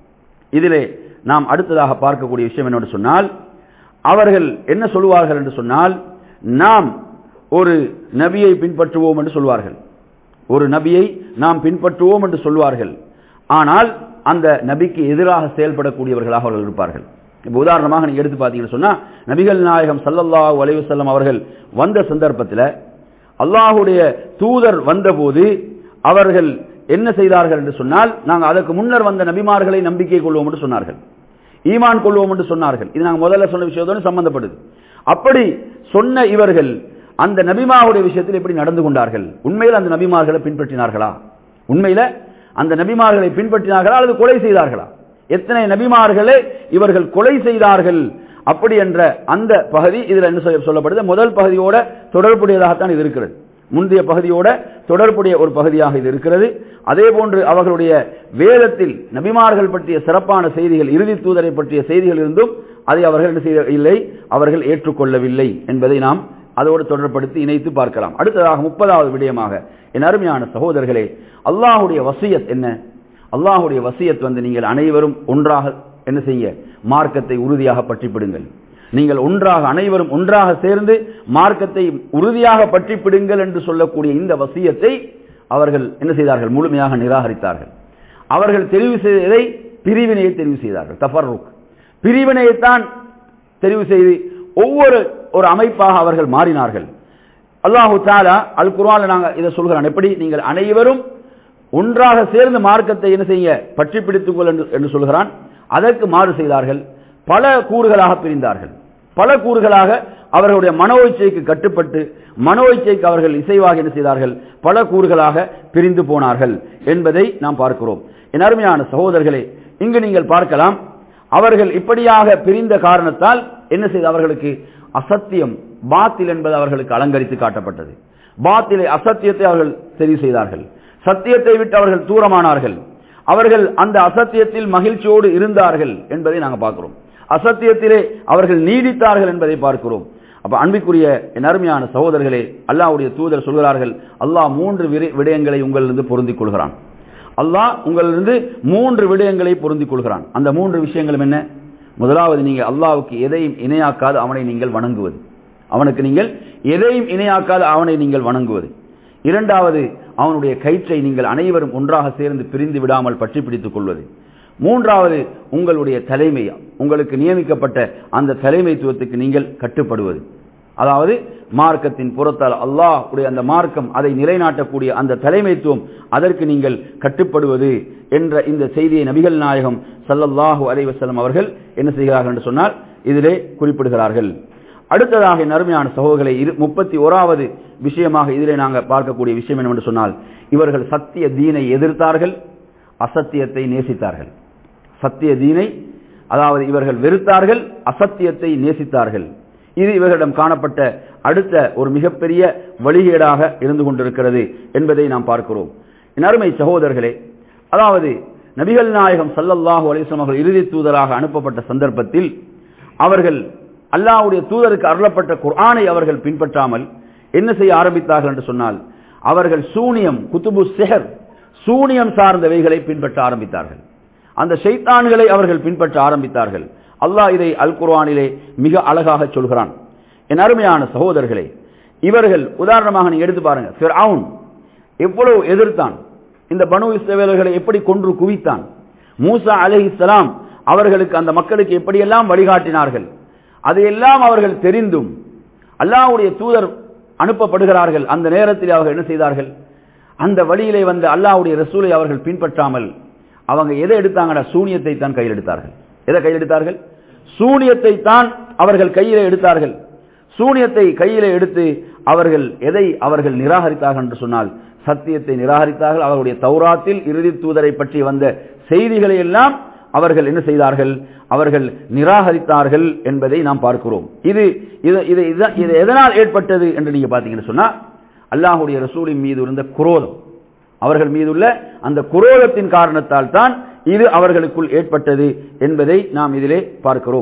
இதிலே நாம் அடுத்ததாக பார்க்கக்கூடிய விஷயம் என்னோடு சொன்னால் அவர்கள் என்ன சொல்லுவார்கள் என்று சொன்னால் நாம் ஒரு நபியை பின்பற்றுவோம் என்று சொல்வார்கள் ஒரு நபியை நாம் பின்பற்றுவோம் என்று சொல்வார்கள் ஆனால் அந்த நபிக்கு எதிராக செயல்படக்கூடியவர்களாக அவர்கள் இருப்பார்கள் இப்போ உதாரணமாக நீங்க எடுத்து பார்த்தீங்கன்னு சொன்னா நபிகள் நாயகம் சல்லல்லாஹு அலைஹி வஸல்லம் அவர்கள் வந்த சந்தர்ப்பத்தில் அல்லாஹுடைய தூதர் வந்தபோது அவர்கள் என்ன செய்தார்கள் என்று சொன்னால் நாங்கள் அதற்கு முன்னர் வந்த நபிமார்களை நம்பிக்கை கொள்வோம் என்று சொன்னார்கள் ஈமான் கொள்வோம் என்று சொன்னார்கள் இது நாங்கள் முதல்ல சொன்ன விஷயத்தோடு சம்பந்தப்படுது அப்படி சொன்ன இவர்கள் அந்த நபிமாவுடைய விஷயத்தில் எப்படி நடந்து கொண்டார்கள் உண்மையில் அந்த நபிமார்களை பின்பற்றினார்களா உண்மையில அந்த நபிமார்களை பின்பற்றினார்களா அல்லது கொலை செய்தார்களா எத்தனை நபிமார்களை இவர்கள் கொலை செய்தார்கள் அப்படி என்ற அந்த பகுதி இதுல என்ன சொல்ல- சொல்லப்படுது முதல் பகுதியோட தொடர்புடையதாகத்தான் இது இருக்கிறது முந்தைய பகுதியோட தொடர்புடைய ஒரு பகுதியாக இது இருக்கிறது அதே போன்று அவர்களுடைய வேதத்தில் நபிமார்கள் பற்றிய சிறப்பான செய்திகள் இறுதி தூதரை பற்றிய செய்திகள் இருந்தும் அதை அவர்கள் என்ன செய்ய இல்லை அவர்கள் ஏற்றுக்கொள்ளவில்லை என்பதை நாம் அதோடு தொடர்படுத்தி இணைத்து பார்க்கலாம் அடுத்ததாக முப்பதாவது விடயமாக என் அருமையான சகோதரர்களே அல்லாஹுடைய வசியத் என்ன அல்லாஹுடைய வசியத் வந்து நீங்கள் அனைவரும் ஒன்றாக என்ன செய்ய மார்க்கத்தை உறுதியாக பற்றிப்பிடுங்கள் நீங்கள் ஒன்றாக அனைவரும் ஒன்றாக சேர்ந்து மார்க்கத்தை உறுதியாக பற்றிப்பிடுங்கள் என்று சொல்லக்கூடிய இந்த வசியத்தை அவர்கள் என்ன செய்தார்கள் முழுமையாக நிராகரித்தார்கள் அவர்கள் தெரிவு செய்ததை பிரிவினையை தெரிவு செய்தார்கள் தஃபர்ருக் பிரிவினையைத்தான் தெரிவு செய்து ஒவ்வொரு ஒரு அமைப்பாக அவர்கள் மாறினார்கள் அல்லாஹு தாலா அல் குர்ஆன்ல நாங்க இதை சொல்கிறோம் எப்படி நீங்கள் அனைவரும் ஒன்றாக சேர்ந்து மார்க்கத்தை என்ன செய்ய பற்றி பிடித்துக் கொள் என்று- என்று சொல்கிறான் அதற்கு மாறு செய்தார்கள் பல கூறுகளாக பிரிந்தார்கள் பல கூறுகளாக அவர்களுடைய மனோ இச்சைக்கு கட்டுப்பட்டு மனோ இச்சைக்கு அவர்கள் இசைவாக என்ன செய்தார்கள் பல கூறுகளாக பிரிந்து போனார்கள் என்பதை நாம் பார்க்கிறோம் என் அருமையான சகோதரர்களே இங்கு நீங்கள் பார்க்கலாம் அவர்கள் இப்படியாக பிரிந்த காரணத்தால் என்ன செய்த அவர்களுக்கு அசத்தியம் பாத்தில் என்பது அவர்களுக்கு அலங்கரித்து காட்டப்பட்டது பாத்திலை அசத்தியத்தை அவர்கள் தெரிவு செய்தார்கள் சத்தியத்தை விட்டு அவர்கள் தூரமானார்கள் அவர்கள் அந்த அசத்தியத்தில் மகிழ்ச்சியோடு இருந்தார்கள் என்பதை நாங்கள் பார்க்கிறோம் அசத்தியத்திலே அவர்கள் நீடித்தார்கள் என்பதை பார்க்கிறோம் அப்ப அன்பிற்குரிய என் அருமையான சகோதரர்களே அல்லாஹ்வுடைய தூதர் சொல்கிறார்கள் அல்லாஹ் மூன்று விரி- விடயங்களை உங்களிலிருந்து பொருந்திக் கொள்கிறான் அல்லாஹ் உங்களிலிருந்து மூன்று விடயங்களை பொருந்திக் கொள்கிறான் அந்த மூன்று விஷயங்களும் என்ன முதலாவது நீங்க அல்லாஹ்வுக்கு எதையும் இணையாக்காது அவனை நீங்கள் வணங்குவது அவனுக்கு நீங்கள் எதையும் இணையாக்காது அவனை நீங்கள் வணங்குவது இரண்டாவது அவனுடைய கயிற்றை நீங்கள் அனைவரும் ஒன்றாக சேர்ந்து பிரிந்து விடாமல் பற்றி பிடித்துக் கொள்வது மூன்றாவது உங்களுடைய தலைமை உங்களுக்கு நியமிக்கப்பட்ட அந்த தலைமைத்துவத்துக்கு நீங்கள் கட்டுப்படுவது அதாவது மார்க்கத்தின் புறத்தால் அல்லாஹ் உடைய அந்த மார்க்கம் அதை நிலைநாட்டக்கூடிய அந்த தலைமைத்துவம் அதற்கு நீங்கள் கட்டுப்படுவது என்ற இந்த செய்தியை நபிகள் நாயகம் ஸல்லல்லாஹு அலைஹி வஸல்லம் அவர்கள் என்ன செய்கிறார்கள் என்று சொன்னால் இதிலே குறிப்பிடுகிறார்கள் அடுத்ததாக என் அருமையான சகோதரர்களை இரு முப்பத்தி ஓராவது விஷயமாக இதிலே நாங்கள் பார்க்கக்கூடிய விஷயம் என்னவென்று சொன்னால் இவர்கள் சத்திய தீனை எதிர்த்தார்கள் அசத்தியத்தை நேசித்தார்கள் சத்திய தீனை அதாவது இவர்கள் வெறுத்தார்கள் அசத்தியத்தை நேசித்தார்கள் இது இவர்களிடம் காணப்பட்ட அடுத்த ஒரு மிகப்பெரிய வழிகேடாக இருந்து கொண்டிருக்கிறது என்பதை நாம் பார்க்கிறோம் என் அருமை சகோதரர்களே அதாவது நபிகள் நாயகம் ஸல்லல்லாஹு அலைஹி வஸல்லம் அவர்கள் இறுதி தூதராக அனுப்பப்பட்ட சந்தர்ப்பத்தில் அவர்கள் அல்லாஹ்வுடைய தூதருக்கு அருளப்பட்ட குர்ஆனை அவர்கள் பின்பற்றாமல் என்ன செய்ய ஆரம்பித்தார்கள் என்று சொன்னால் அவர்கள் சூனியம் குத்துபு செஹர் சூனியம் சார்ந்தவைகளை பின்பற்ற ஆரம்பித்தார்கள் அந்த ஷைத்தான்களை அவர்கள் பின்பற்ற ஆரம்பித்தார்கள் அல்லாஹ் இதை அல் குர்ஆனிலே மிக அழகாக சொல்கிறான் என் அருமையான சகோதரர்களே இவர்கள் உதாரணமாக நீங்க எடுத்து பாருங்க ஃபிர்அவுன் எவ்வளவு எதிர்த்தான் இந்த பனு இஸ்ரவேலர்களை எப்படி கொன்று குவித்தான் மூசா அலைஹிஸ்ஸலாம் அவர்களுக்கு அந்த மக்களுக்கு எப்படியெல்லாம் வழிகாட்டினார்கள் அதையெல்லாம் அவர்கள் தெரிந்தும் அல்லாஹ்வுடைய தூதர் அனுப்பப்படுகிறார்கள் அந்த நேரத்தில் அவர்கள் என்ன செய்தார்கள் அந்த வழியிலே வந்த அல்லாஹ்வுடைய ரசூலை அவர்கள் பின்பற்றாமல் அவங்க எதை எடுத்தாங்கடா சூனியத்தை தான் கையில் எடுத்தார்கள் எதை கையில் எடுத்தார்கள் சூனியத்தை தான் அவர்கள் கையிலே எடுத்தார்கள் சூனியத்தை கையிலே எடுத்து அவர்கள் எதை அவர்கள் நிராகரித்தார்கள் என்று சொன்னால் சத்தியத்தை நிராகரித்தார்கள் அவர்களுடைய தௌராத்தில் இறுதி தூதரை பற்றி வந்த செய்திகளை எல்லாம் அவர்கள் என்ன செய்தார்கள் அவர்கள் நிராகரித்தார்கள் என்பதை நாம் பார்க்கிறோம் இது இது இது இது- இது எதனால் ஏற்பட்டது என்று நீங்க பாத்தீங்கன்னு சொன்னா அல்லாஹுடைய ரசூலின் மீது இருந்த குரோதம் அவர்கள் மீதுள்ள அந்த குரோதத்தின் காரணத்தால் தான் இது அவர்களுக்குள் ஏற்பட்டது என்பதை நாம் இதிலே பார்க்கிறோம்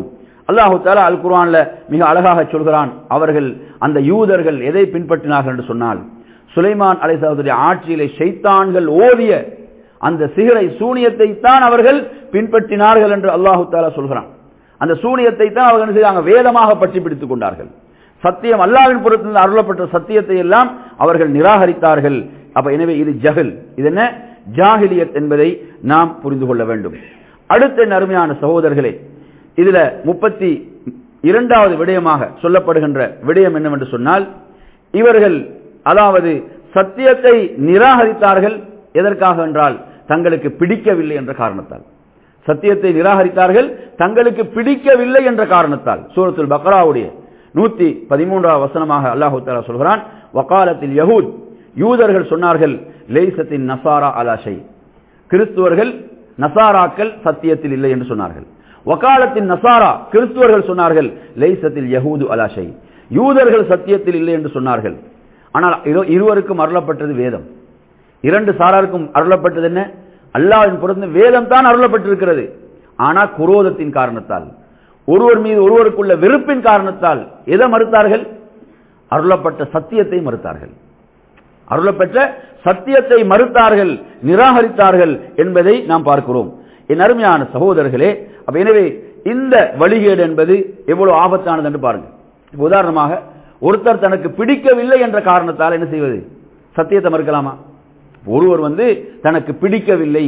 அல்லாஹு தாலா அல் குர்ஆன்ல மிக அழகாக சொல்கிறான் அவர்கள் அந்த யூதர்கள் எதை பின்பற்றினார்கள் என்று சொன்னால் சுலைமான் அலைசாவுடைய ஆட்சியிலே ஷைத்தான்கள் ஓதிய அந்த சிகரை சூனியத்தை தான் அவர்கள் பின்பற்றினார்கள் என்று அல்லாஹு தாலா சொல்கிறான் அந்த சூனியத்தை தான் அவர்கள் என்ன செய்தாங்க வேதமாக பற்றி பிடித்துக் கொண்டார்கள் சத்தியம் அல்லாவின் புறத்திலிருந்து அருளப்பட்ட சத்தியத்தை எல்லாம் அவர்கள் நிராகரித்தார்கள் அப்ப எனவே இது ஜஹல் இது என்ன ஜாஹிலியத் என்பதை நாம் புரிந்து கொள்ள வேண்டும் அடுத்த நறுமையான சகோதரர்களே இதுல முப்பத்தி இரண்டாவது விடயமாக சொல்லப்படுகின்ற விடயம் என்னவென்று சொன்னால் இவர்கள் அதாவது சத்தியத்தை நிராகரித்தார்கள் எதற்காக என்றால் தங்களுக்கு பிடிக்கவில்லை என்ற காரணத்தால் சத்தியத்தை நிராகரித்தார்கள் தங்களுக்கு பிடிக்கவில்லை என்ற காரணத்தால் சூரத்துல் பக்ராவுடைய நூத்தி பதிமூன்றாவது வசனமாக அல்லாஹு தாலா சொல்கிறான் வக்காலத்தில் யஹூத் யூதர்கள் சொன்னார்கள் லேசத்தின் நசாரா அலாஷை கிறிஸ்துவர்கள் நசாராக்கள் சத்தியத்தில் இல்லை என்று சொன்னார்கள் வக்காலத்தின் நசாரா கிறிஸ்துவர்கள் சொன்னார்கள் லேசத்தில் யஹூது அலாஷை யூதர்கள் சத்தியத்தில் இல்லை என்று சொன்னார்கள் ஆனால் இரு- இருவருக்கும் அருளப்பட்டது வேதம் இரண்டு சாராருக்கும் அருளப்பட்டது என்ன அல்லாஹ்வின் புறத்து வேதம் தான் அருளப்பட்டிருக்கிறது ஆனால் குரோதத்தின் காரணத்தால் ஒருவர் மீது ஒருவருக்குள்ள வெறுப்பின் காரணத்தால் எதை மறுத்தார்கள் அருளப்பட்ட சத்தியத்தை மறுத்தார்கள் அருளப்பெற்ற சத்தியத்தை மறுத்தார்கள் நிராகரித்தார்கள் என்பதை நாம் பார்க்கிறோம் என் அருமையான சகோதரர்களே அப்ப எனவே இந்த வழிகேடு என்பது எவ்வளவு ஆபத்தானது என்று பாருங்க இப்ப உதாரணமாக ஒருத்தர் தனக்கு பிடிக்கவில்லை என்ற காரணத்தால் என்ன செய்வது சத்தியத்தை மறுக்கலாமா ஒருவர் வந்து தனக்கு பிடிக்கவில்லை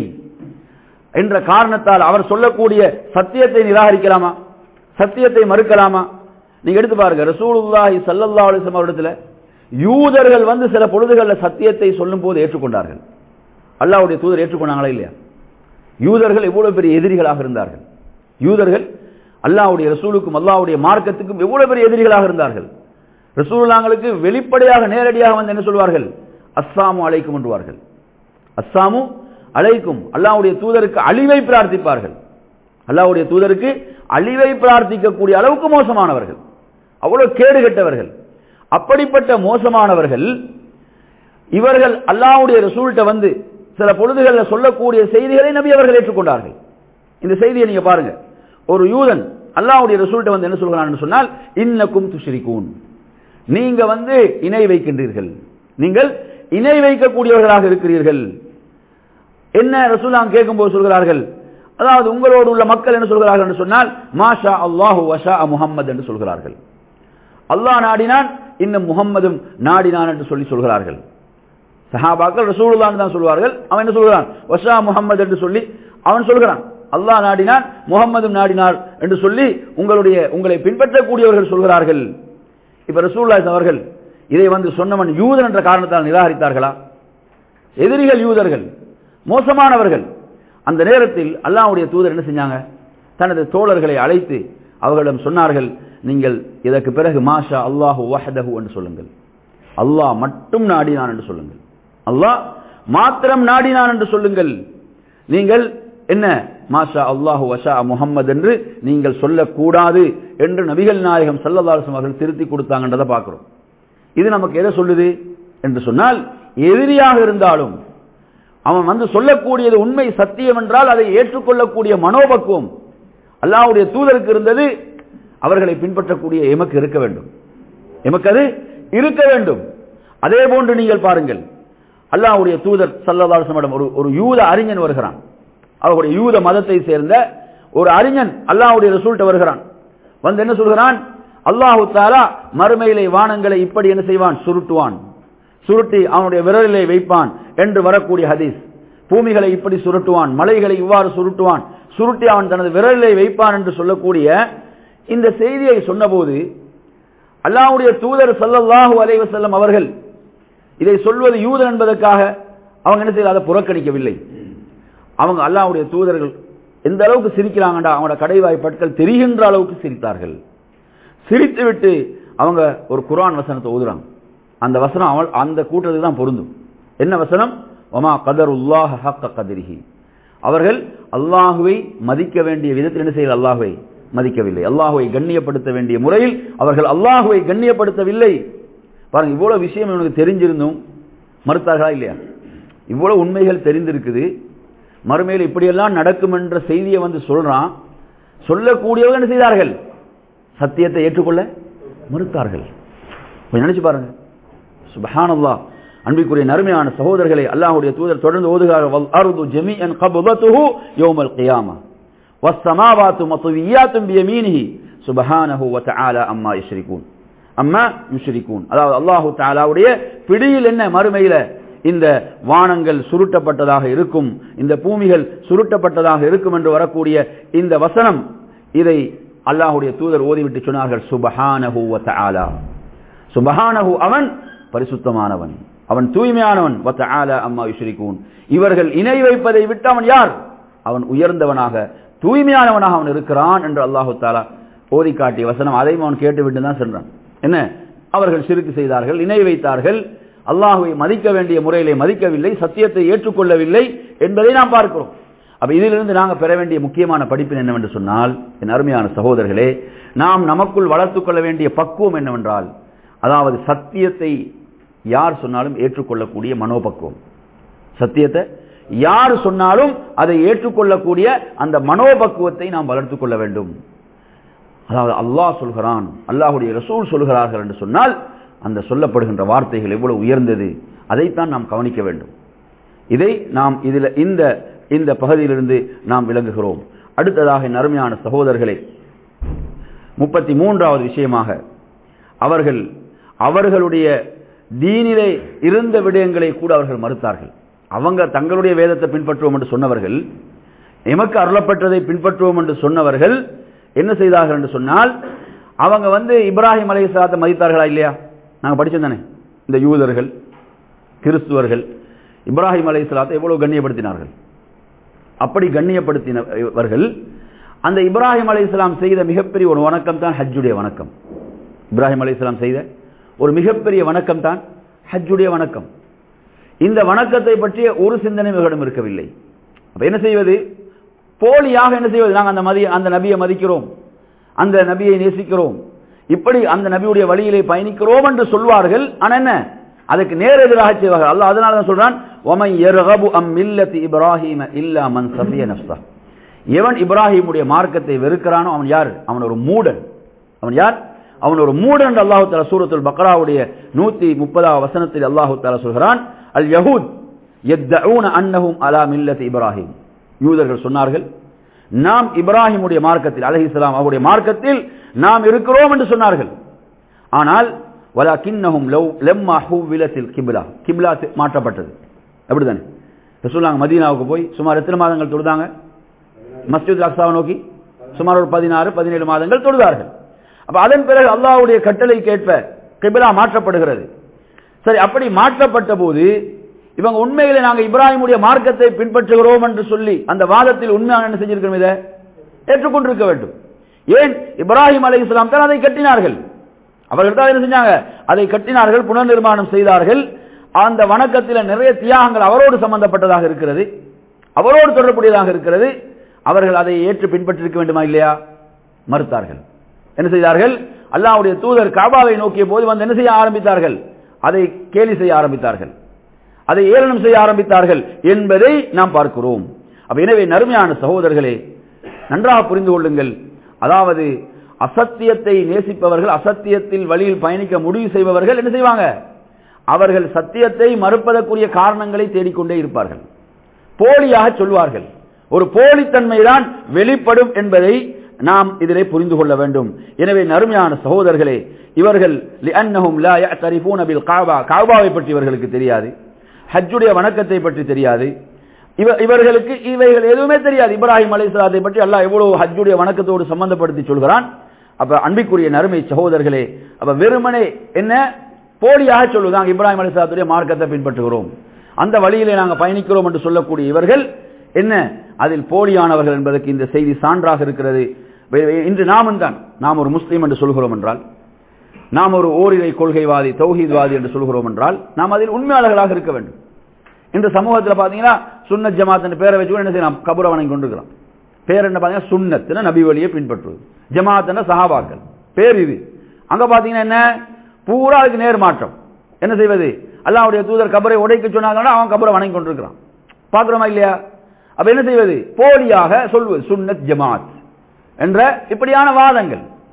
என்ற காரணத்தால் அவர் சொல்லக்கூடிய சத்தியத்தை நிராகரிக்கலாமா சத்தியத்தை மறுக்கலாமா நீங்க எடுத்து பாருங்க ரசூலுல்லாஹி ஸல்லல்லாஹு அலைஹி வஸல்லம் அவரிடத்துல யூதர்கள் வந்து சில பொழுதுகளில் சத்தியத்தை சொல்லும் போது ஏற்றுக்கொண்டார்கள் அல்லாஹ்வுடைய தூதர் ஏற்றுக்கொண்டாங்களா இல்லையா யூதர்கள் எவ்வளவு பெரிய எதிரிகளாக இருந்தார்கள் யூதர்கள் அல்லாஹ்வுடைய ரசூலுக்கும் அல்லாஹ்வுடைய மார்க்கத்துக்கும் எவ்வளவு பெரிய எதிரிகளாக இருந்தார்கள் ரசூலுல்லாங்களுக்கு வெளிப்படையாக நேரடியாக வந்து என்ன சொல்வார்கள் அஸ்ஸாமு அலைக்கும் என்றுவார்கள் அஸ்ஸாமு அலைக்கும் அல்லாஹ்வுடைய தூதருக்கு அழிவை பிரார்த்திப்பார்கள் அல்லாஹ்வுடைய தூதருக்கு அழிவை பிரார்த்திக்கக்கூடிய அளவுக்கு மோசமானவர்கள் அவ்வளவு கேடு கெட்டவர்கள் அப்படிப்பட்ட மோசமானவர்கள் இவர்கள் அல்லாஹ்வுடைய ரசூல்கிட்ட வந்து சில பொழுதுகளில் சொல்லக்கூடிய செய்திகளை நபி அவர்கள் ஏற்றுக்கொண்டார்கள் இந்த செய்தியை நீங்க பாருங்க ஒரு யூதன் அல்லாஹ்வுடைய ரசூல்கிட்ட வந்து என்ன சொல்கிறான்னு சொன்னால் இன்னக்கும் துஷ்ரிகூன் நீங்க வந்து இணை வைக்கின்றீர்கள் நீங்கள் இணை வைக்கக்கூடியவர்களாக இருக்கிறீர்கள் என்ன ரசூலாம் கேட்கும்போது சொல்கிறார்கள் அதாவது உங்களோடு உள்ள மக்கள் என்ன சொல்கிறார்கள் என்று சொன்னால் மாஷா அல்லாஹு வஷா முஹம்மது என்று சொல்கிறார்கள் அல்லாஹ் நாடினான் இன்னும் முகம்மதும் நாடினான் என்று சொல்லி சொல்கிறார்கள் சஹாபாக்கள் ரசூலுல்லான்னு தான் சொல்வார்கள் அவன் என்ன சொல்கிறான் வஷா முகம்மது என்று சொல்லி அவன் சொல்கிறான் அல்லாஹ் நாடினான் முகம்மதும் நாடினார் என்று சொல்லி உங்களுடைய உங்களை பின்பற்றக்கூடியவர்கள் சொல்கிறார்கள் இப்ப ரசூல்லாஸ் அவர்கள் இதை வந்து சொன்னவன் யூதன் என்ற காரணத்தால் நிராகரித்தார்களா எதிரிகள் யூதர்கள் மோசமானவர்கள் அந்த நேரத்தில் அல்லாஹ்வுடைய தூதர் என்ன செஞ்சாங்க தனது தோழர்களை அழைத்து அவர்களிடம் சொன்னார்கள் நீங்கள் இதற்கு பிறகு மாஷா அல்லாஹு வஹதஹு என்று சொல்லுங்கள் அல்லாஹ் மட்டும் நாடினான் என்று சொல்லுங்கள் அல்லாஹ் மாத்திரம் நாடினான் என்று சொல்லுங்கள் நீங்கள் என்ன மாஷா அல்லாஹு வஷா முஹம்மது என்று நீங்கள் சொல்லக்கூடாது என்று நபிகள் நாயகம் சல்லல்லாஹு அவர்கள் திருத்தி கொடுத்தாங்கன்றதை பார்க்கிறோம் இது நமக்கு எதை சொல்லுது என்று சொன்னால் எதிரியாக இருந்தாலும் அவன் வந்து சொல்லக்கூடியது உண்மை சத்தியம் என்றால் அதை ஏற்றுக்கொள்ளக்கூடிய மனோபக்குவம் அல்லாஹ்வுடைய தூதருக்கு இருந்தது அவர்களை பின்பற்றக்கூடிய எமக்கு இருக்க வேண்டும் எமக்கு அது இருக்க வேண்டும் அதே போன்று நீங்கள் பாருங்கள் அல்லாஹ்வுடைய தூதர் சல்லதாசமிடம் ஒரு ஒரு யூத அறிஞன் வருகிறான் அவருடைய யூத மதத்தை சேர்ந்த ஒரு அறிஞன் அல்லாஹ்வுடைய ரசூல்ட்ட வருகிறான் வந்து என்ன சொல்கிறான் அல்லாஹு தாலா மறுமையிலே வானங்களை இப்படி என்ன செய்வான் சுருட்டுவான் சுருட்டி அவனுடைய விரலிலே வைப்பான் என்று வரக்கூடிய ஹதீஸ் பூமிகளை இப்படி சுருட்டுவான் மலைகளை இவ்வாறு சுருட்டுவான் சுருட்டி அவன் தனது விரலிலே வைப்பான் என்று சொல்லக்கூடிய இந்த செய்தியை சொன்னபோது அல்லாஹ்வுடைய தூதர் ஸல்லல்லாஹு அலைஹி வஸல்லம் அவர்கள் இதை சொல்வது யூதன் என்பதற்காக அவங்க என்ன செய்யல அதை புறக்கணிக்கவில்லை அவங்க அல்லாஹ்வுடைய தூதர்கள் எந்த அளவுக்கு சிரிக்கிறாங்கடா அவங்களோட கடைவாய் பற்கள் தெரிகின்ற அளவுக்கு சிரித்தார்கள் சிரித்து விட்டு அவங்க ஒரு குர்ஆன் வசனத்தை ஓதுறாங்க அந்த வசனம் அவள் அந்த கூட்டத்துக்கு தான் பொருந்தும் என்ன வசனம் ஒமா கதருல்லாஹ ஹக்க கதிரிஹி அவர்கள் அல்லாஹுவை மதிக்க வேண்டிய விதத்தில் என்ன செய்யல அல்லாஹுவை மதிக்கவில்லை அல்லாஹுவை கண்ணியப்படுத்த வேண்டிய முறையில் அவர்கள் அல்லாஹுவை கண்ணியப்படுத்தவில்லை பாருங்க இவ்வளவு விஷயம் இவனுக்கு தெரிஞ்சிருந்தும் மறுத்தார்களா இல்லையா இவ்வளவு உண்மைகள் தெரிந்திருக்குது மறுமையில் இப்படியெல்லாம் நடக்கும் என்ற செய்தியை வந்து சொல்றான் சொல்லக்கூடியவர்கள் என்ன செய்தார்கள் சத்தியத்தை ஏற்றுக்கொள்ள மறுத்தார்கள் கொஞ்சம் நினைச்சு பாருங்க சுபஹானல்லா அன்பிற்குரிய நறுமையான சகோதரர்களை அல்லாஹ்வுடைய தூதர் தொடர்ந்து ஓதுகிறார் வல் அர்து ஜமீஅன் கப்தத்துஹு யௌமல் கியாமா வஸ்ஸமாவாத்து மத்வியாத்தும் பியமீனிஹி சுபஹானஹு வ தஆலா அம்மா யுஷ்ரிகூன் அம்மா யுஷ்ரிகூன் அதாவது அல்லாஹ் தஆலாவுடைய பிடியில் என்ன மறுமையில இந்த வானங்கள் சுருட்டப்பட்டதாக இருக்கும் இந்த பூமிகள் சுருட்டப்பட்டதாக இருக்கும் என்று வரக்கூடிய இந்த வசனம் இதை அல்லாஹ்வுடைய தூதர் ஓதிவிட்டு சொன்னார்கள் சுபஹானஹு வ தஆலா சுபஹானஹு அவன் பரிசுத்தமானவன் அவன் தூய்மையானவன் வ தஆலா அம்மா யுஷ்ரிகூன் இவர்கள் இணை வைப்பதை விட்டு அவன் யார் அவன் உயர்ந்தவனாக தூய்மையானவனாக அவன் இருக்கிறான் என்று அல்லாஹு தாலா ஓதி காட்டிய வசனம் அதையும் அவன் கேட்டுவிட்டு தான் சென்றான் என்ன அவர்கள் சிறுக்கு செய்தார்கள் இணை வைத்தார்கள் அல்லாஹுவை மதிக்க வேண்டிய முறையிலே மதிக்கவில்லை சத்தியத்தை ஏற்றுக்கொள்ளவில்லை என்பதை நாம் பார்க்கிறோம் அப்ப இதிலிருந்து நாங்கள் பெற வேண்டிய முக்கியமான படிப்பு என்னவென்று சொன்னால் என் அருமையான சகோதரர்களே நாம் நமக்குள் வளர்த்துக் கொள்ள வேண்டிய பக்குவம் என்னவென்றால் அதாவது சத்தியத்தை யார் சொன்னாலும் ஏற்றுக்கொள்ளக்கூடிய மனோபக்குவம் சத்தியத்தை யார் சொன்னாலும் அதை ஏற்றுக்கொள்ளக்கூடிய அந்த மனோபக்குவத்தை நாம் வளர்த்துக் கொள்ள வேண்டும் அதாவது அல்லாஹ் சொல்கிறான் அல்லாஹுடைய ரசூல் சொல்கிறார்கள் என்று சொன்னால் அந்த சொல்லப்படுகின்ற வார்த்தைகள் எவ்வளவு உயர்ந்தது அதைத்தான் நாம் கவனிக்க வேண்டும் இதை நாம் இதில் இந்த இந்த பகுதியிலிருந்து நாம் விளங்குகிறோம் அடுத்ததாக என் அருமையான சகோதரர்களே முப்பத்தி மூன்றாவது விஷயமாக அவர்கள் அவர்களுடைய தீனிலே இருந்த விடயங்களை கூட அவர்கள் மறுத்தார்கள் அவங்க தங்களுடைய வேதத்தை பின்பற்றுவோம் என்று சொன்னவர்கள் எமக்கு அருளப்பட்டதை பின்பற்றுவோம் என்று சொன்னவர்கள் என்ன செய்தார்கள் என்று சொன்னால் அவங்க வந்து இப்ராஹிம் அலை சாத்தை மதித்தார்களா இல்லையா நாங்கள் படித்தோம் தானே இந்த யூதர்கள் கிறிஸ்துவர்கள் இப்ராஹிம் அலை சலாத்தை எவ்வளவு கண்ணியப்படுத்தினார்கள் அப்படி கண்ணியப்படுத்தினவர்கள் அந்த இப்ராஹிம் அலை செய்த மிகப்பெரிய ஒரு வணக்கம் தான் ஹஜ்ஜுடைய வணக்கம் இப்ராஹிம் அலை செய்த ஒரு மிகப்பெரிய வணக்கம் தான் ஹஜ்ஜுடைய வணக்கம் இந்த வணக்கத்தை பற்றிய ஒரு சிந்தனை மிகவும் இருக்கவில்லை அப்ப என்ன செய்வது போலியாக என்ன செய்வது நாங்கள் அந்த மதிய அந்த நபியை மதிக்கிறோம் அந்த நபியை நேசிக்கிறோம் இப்படி அந்த நபியுடைய வழியிலே பயணிக்கிறோம் என்று சொல்வார்கள் ஆனா என்ன அதுக்கு நேர் எதிராக செய்வார்கள் அல்லாஹ் அதனால தான் சொல்றான் ஒமை எர்ஹபு அம் மில்லத்தி இப்ராஹிம இல்லா மன் சஃபிய நஃப்ஸா எவன் இப்ராஹிமுடைய மார்க்கத்தை வெறுக்கிறானோ அவன் யார் அவன் ஒரு மூடன் அவன் யார் அவன் ஒரு மூடன் என்று அல்லாஹு தாலா சூரத்துல் பக்ராவுடைய நூத்தி முப்பதாவது வசனத்தில் அல்லாஹு தாலா சொல்கிறான் அல் யஹூத் எத்தூன அன்னஹும் அலா மில்லத் இப்ராஹிம் யூதர்கள் சொன்னார்கள் நாம் இப்ராஹிமுடைய மார்க்கத்தில் அலஹி இஸ்லாம் அவருடைய மார்க்கத்தில் நாம் இருக்கிறோம் என்று சொன்னார்கள் ஆனால் வலா கிண்ணஹும் லவ் லெம்மா ஹூவிலத்தில் கிபிலா கிபிலா மாற்றப்பட்டது அப்படிதானே இப்போ சொல்லாங்க மதீனாவுக்கு போய் சுமார் எத்தனை மாதங்கள் தொழுதாங்க மஸ்ஜித் அக்ஸாவை நோக்கி சுமார் ஒரு பதினாறு பதினேழு மாதங்கள் தொழுதார்கள் அப்ப அதன் பிறகு அல்லாஹ்வுடைய கட்டளை கேட்ப கிபிலா மாற்றப்படுகிறது சரி அப்படி மாற்றப்பட்ட போது இவங்க உண்மையிலே நாங்கள் இப்ராஹிமுடைய மார்க்கத்தை பின்பற்றுகிறோம் என்று சொல்லி அந்த வாதத்தில் உண்மையாக என்ன செஞ்சிருக்கிறோம் இதை ஏற்றுக்கொண்டிருக்க வேண்டும் ஏன் இப்ராஹிம் அலை இஸ்லாம் தான் அதை கட்டினார்கள் அவர்கள் தான் என்ன செஞ்சாங்க அதை கட்டினார்கள் புனர் நிர்மாணம் செய்தார்கள் அந்த வணக்கத்தில் நிறைய தியாகங்கள் அவரோடு சம்பந்தப்பட்டதாக இருக்கிறது அவரோடு தொடர்புடையதாக இருக்கிறது அவர்கள் அதை ஏற்று பின்பற்றிருக்க வேண்டுமா இல்லையா மறுத்தார்கள் என்ன செய்தார்கள் அல்லாஹ்வுடைய தூதர் காபாவை நோக்கிய போது வந்து என்ன செய்ய ஆரம்பித்தார்கள் அதை கேலி செய்ய ஆரம்பித்தார்கள் அதை ஏளனம் செய்ய ஆரம்பித்தார்கள் என்பதை நாம் பார்க்கிறோம் அப்ப எனவே நறுமையான சகோதரர்களே நன்றாக புரிந்து கொள்ளுங்கள் அதாவது அசத்தியத்தை நேசிப்பவர்கள் அசத்தியத்தில் வழியில் பயணிக்க முடிவு செய்பவர்கள் என்ன செய்வாங்க அவர்கள் சத்தியத்தை மறுப்பதற்குரிய காரணங்களை தேடிக்கொண்டே இருப்பார்கள் போலியாக சொல்வார்கள் ஒரு போலித்தன்மை தான் வெளிப்படும் என்பதை நாம் இதிலே புரிந்து கொள்ள வேண்டும் எனவே நறுமையான சகோதரர்களே இவர்கள் காபாவை பற்றி இவர்களுக்கு தெரியாது ஹஜ்ஜுடைய வணக்கத்தை பற்றி தெரியாது இவர்களுக்கு இவைகள் எதுவுமே தெரியாது இப்ராஹிம் அலிஸ்லாத்தை பற்றி அல்லாஹ் எவ்வளவு ஹஜ்ஜுடைய வணக்கத்தோடு சம்பந்தப்படுத்தி சொல்கிறான் அப்ப அன்பிற்குரிய நறுமை சகோதரர்களே அப்ப வெறுமனே என்ன போலியாக சொல்லுதாங்க இப்ராஹிம் அலிஸ்லாத்துடைய மார்க்கத்தை பின்பற்றுகிறோம் அந்த வழியிலே நாங்கள் பயணிக்கிறோம் என்று சொல்லக்கூடிய இவர்கள் என்ன அதில் போலியானவர்கள் என்பதற்கு இந்த செய்தி சான்றாக இருக்கிறது இன்று நாமும் தான் நாம் ஒரு முஸ்லீம் என்று சொல்கிறோம் என்றால் நாம் ஒரு ஓரிரை கொள்கைவாதி தௌஹீத்வாதி என்று சொல்கிறோம் என்றால் நாம் அதில் உண்மையாளர்களாக இருக்க வேண்டும் இந்த சமூகத்தில் பார்த்தீங்கன்னா சுன்னத் ஜமாத் பேரை வச்சு என்ன செய்யலாம் கபுர வணங்கி கொண்டிருக்கிறோம் பேர் என்ன பார்த்தீங்கன்னா சுன்னத்துன நபி வழியை பின்பற்றுவது ஜமாத்துன சஹாபாக்கள் பேர் இது அங்க பார்த்தீங்கன்னா என்ன பூரா அதுக்கு நேர் மாற்றம் என்ன செய்வது அல்லாவுடைய தூதர் கபரை உடைக்க சொன்னாங்கன்னா அவன் கபரை வணங்கி கொண்டிருக்கிறான் பார்க்கிறோமா இல்லையா அப்ப என்ன செய்வது போலியாக சொல்வது சுன்னத் ஜமாத் என்ற இப்படியான வாதங்கள்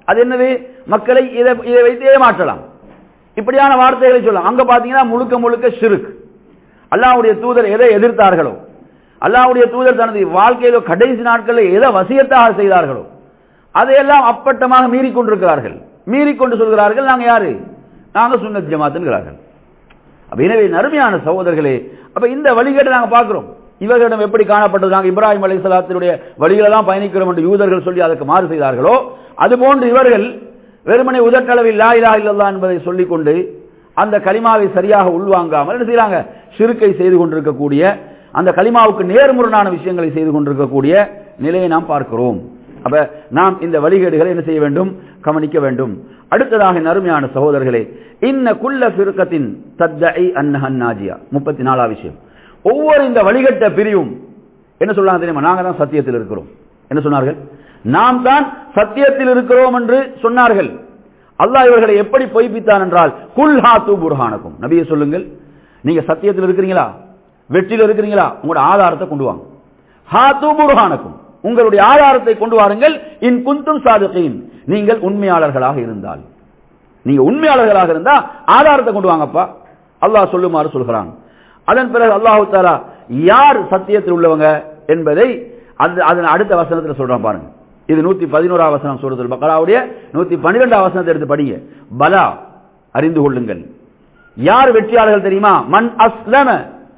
அது என்னது மக்களை இதை இதை வைத்து ஏமாற்றலாம் இப்படியான வார்த்தைகளை சொல்லலாம் அங்க பாத்தீங்கன்னா முழுக்க முழுக்க ஷிருக் அல்லாஹ்வுடைய தூதர் எதை எதிர்த்தார்களோ அல்லாஹ்வுடைய தூதர் தனது வாழ்க்கையிலோ கடைசி நாட்களில் எதை வசியத்தாக செய்தார்களோ அதையெல்லாம் அப்பட்டமாக மீறிக்கொண்டிருக்கிறார்கள் மீறிக்கொண்டு சொல்கிறார்கள் நாங்க யாரு நாங்க சுன்னத் ஜமாத்துங்கிறார்கள் அப்ப எனவே நறுமையான சகோதரர்களே அப்ப இந்த வழிகேட்டை நாங்க பார்க்கிறோம் இவர்களிடம் எப்படி காணப்பட்டது நாங்க இப்ராஹிம் அலை சலாத்தினுடைய வழிகளை தான் பயணிக்கிறோம் என்று யூதர்கள் சொல்லி அதற்கு மாறு செய்தார்களோ அதுபோன்று இவர்கள் வெறுமனை உதட்டளவில் லா இலா இல்லல்லா என்பதை சொல்லிக்கொண்டு அந்த கலிமாவை சரியாக உள்வாங்காமல் என்ன செய்யறாங்க சிறுக்கை செய்து கொண்டிருக்கக்கூடிய அந்த கலிமாவுக்கு நேர்முரணான விஷயங்களை செய்து கொண்டிருக்கக்கூடிய நிலையை நாம் பார்க்கிறோம் அப்ப நாம் இந்த வழிகேடுகளை என்ன செய்ய வேண்டும் கவனிக்க வேண்டும் அடுத்ததாக நறுமையான சகோதரர்களே இன்ன குல்ல பிருக்கத்தின் தத்தை அன்னஹன் நாஜியா முப்பத்தி நாலாம் விஷயம் ஒவ்வொரு இந்த வழிகட்ட பிரிவும் என்ன சொல்றாங்க தெரியுமா நாங்க தான் சத்தியத்தில் இருக்கிறோம் என்ன சொன்னார்கள் நாம் தான் சத்தியத்தில் இருக்கிறோம் என்று சொன்னார்கள் அல்லாஹ் இவர்களை எப்படி பொய்ப்பித்தான் என்றால் குல் ஹாத்து புர்ஹானக்கும் நபியை சொல்லுங்கள் நீங்க சத்தியத்தில் இருக்கிறீங்களா வெற்றியில் இருக்கிறீங்களா உங்களோட ஆதாரத்தை கொண்டு வாங்க ஹாத்து புர்ஹானக்கும் உங்களுடைய ஆதாரத்தை கொண்டு வாருங்கள் இன் குந்தும் சாதுகையின் நீங்கள் உண்மையாளர்களாக இருந்தால் நீங்க உண்மையாளர்களாக இருந்தா ஆதாரத்தை கொண்டு வாங்கப்பா அல்லாஹ் சொல்லுமாறு சொல்கிறான் அதன் பிறகு அல்லாஹு தாலா யார் சத்தியத்தில் உள்ளவங்க என்பதை அது அதன் அடுத்த வசனத்தில் சொல்றான் பாருங்க இது நூத்தி பதினோரா வசனம் சூரத்துல் பக்கராவுடைய நூத்தி பன்னிரெண்டாம் வசனத்தை எடுத்து படிங்க பலா அறிந்து கொள்ளுங்கள் யார் வெற்றியாளர்கள் தெரியுமா மன் அஸ்லம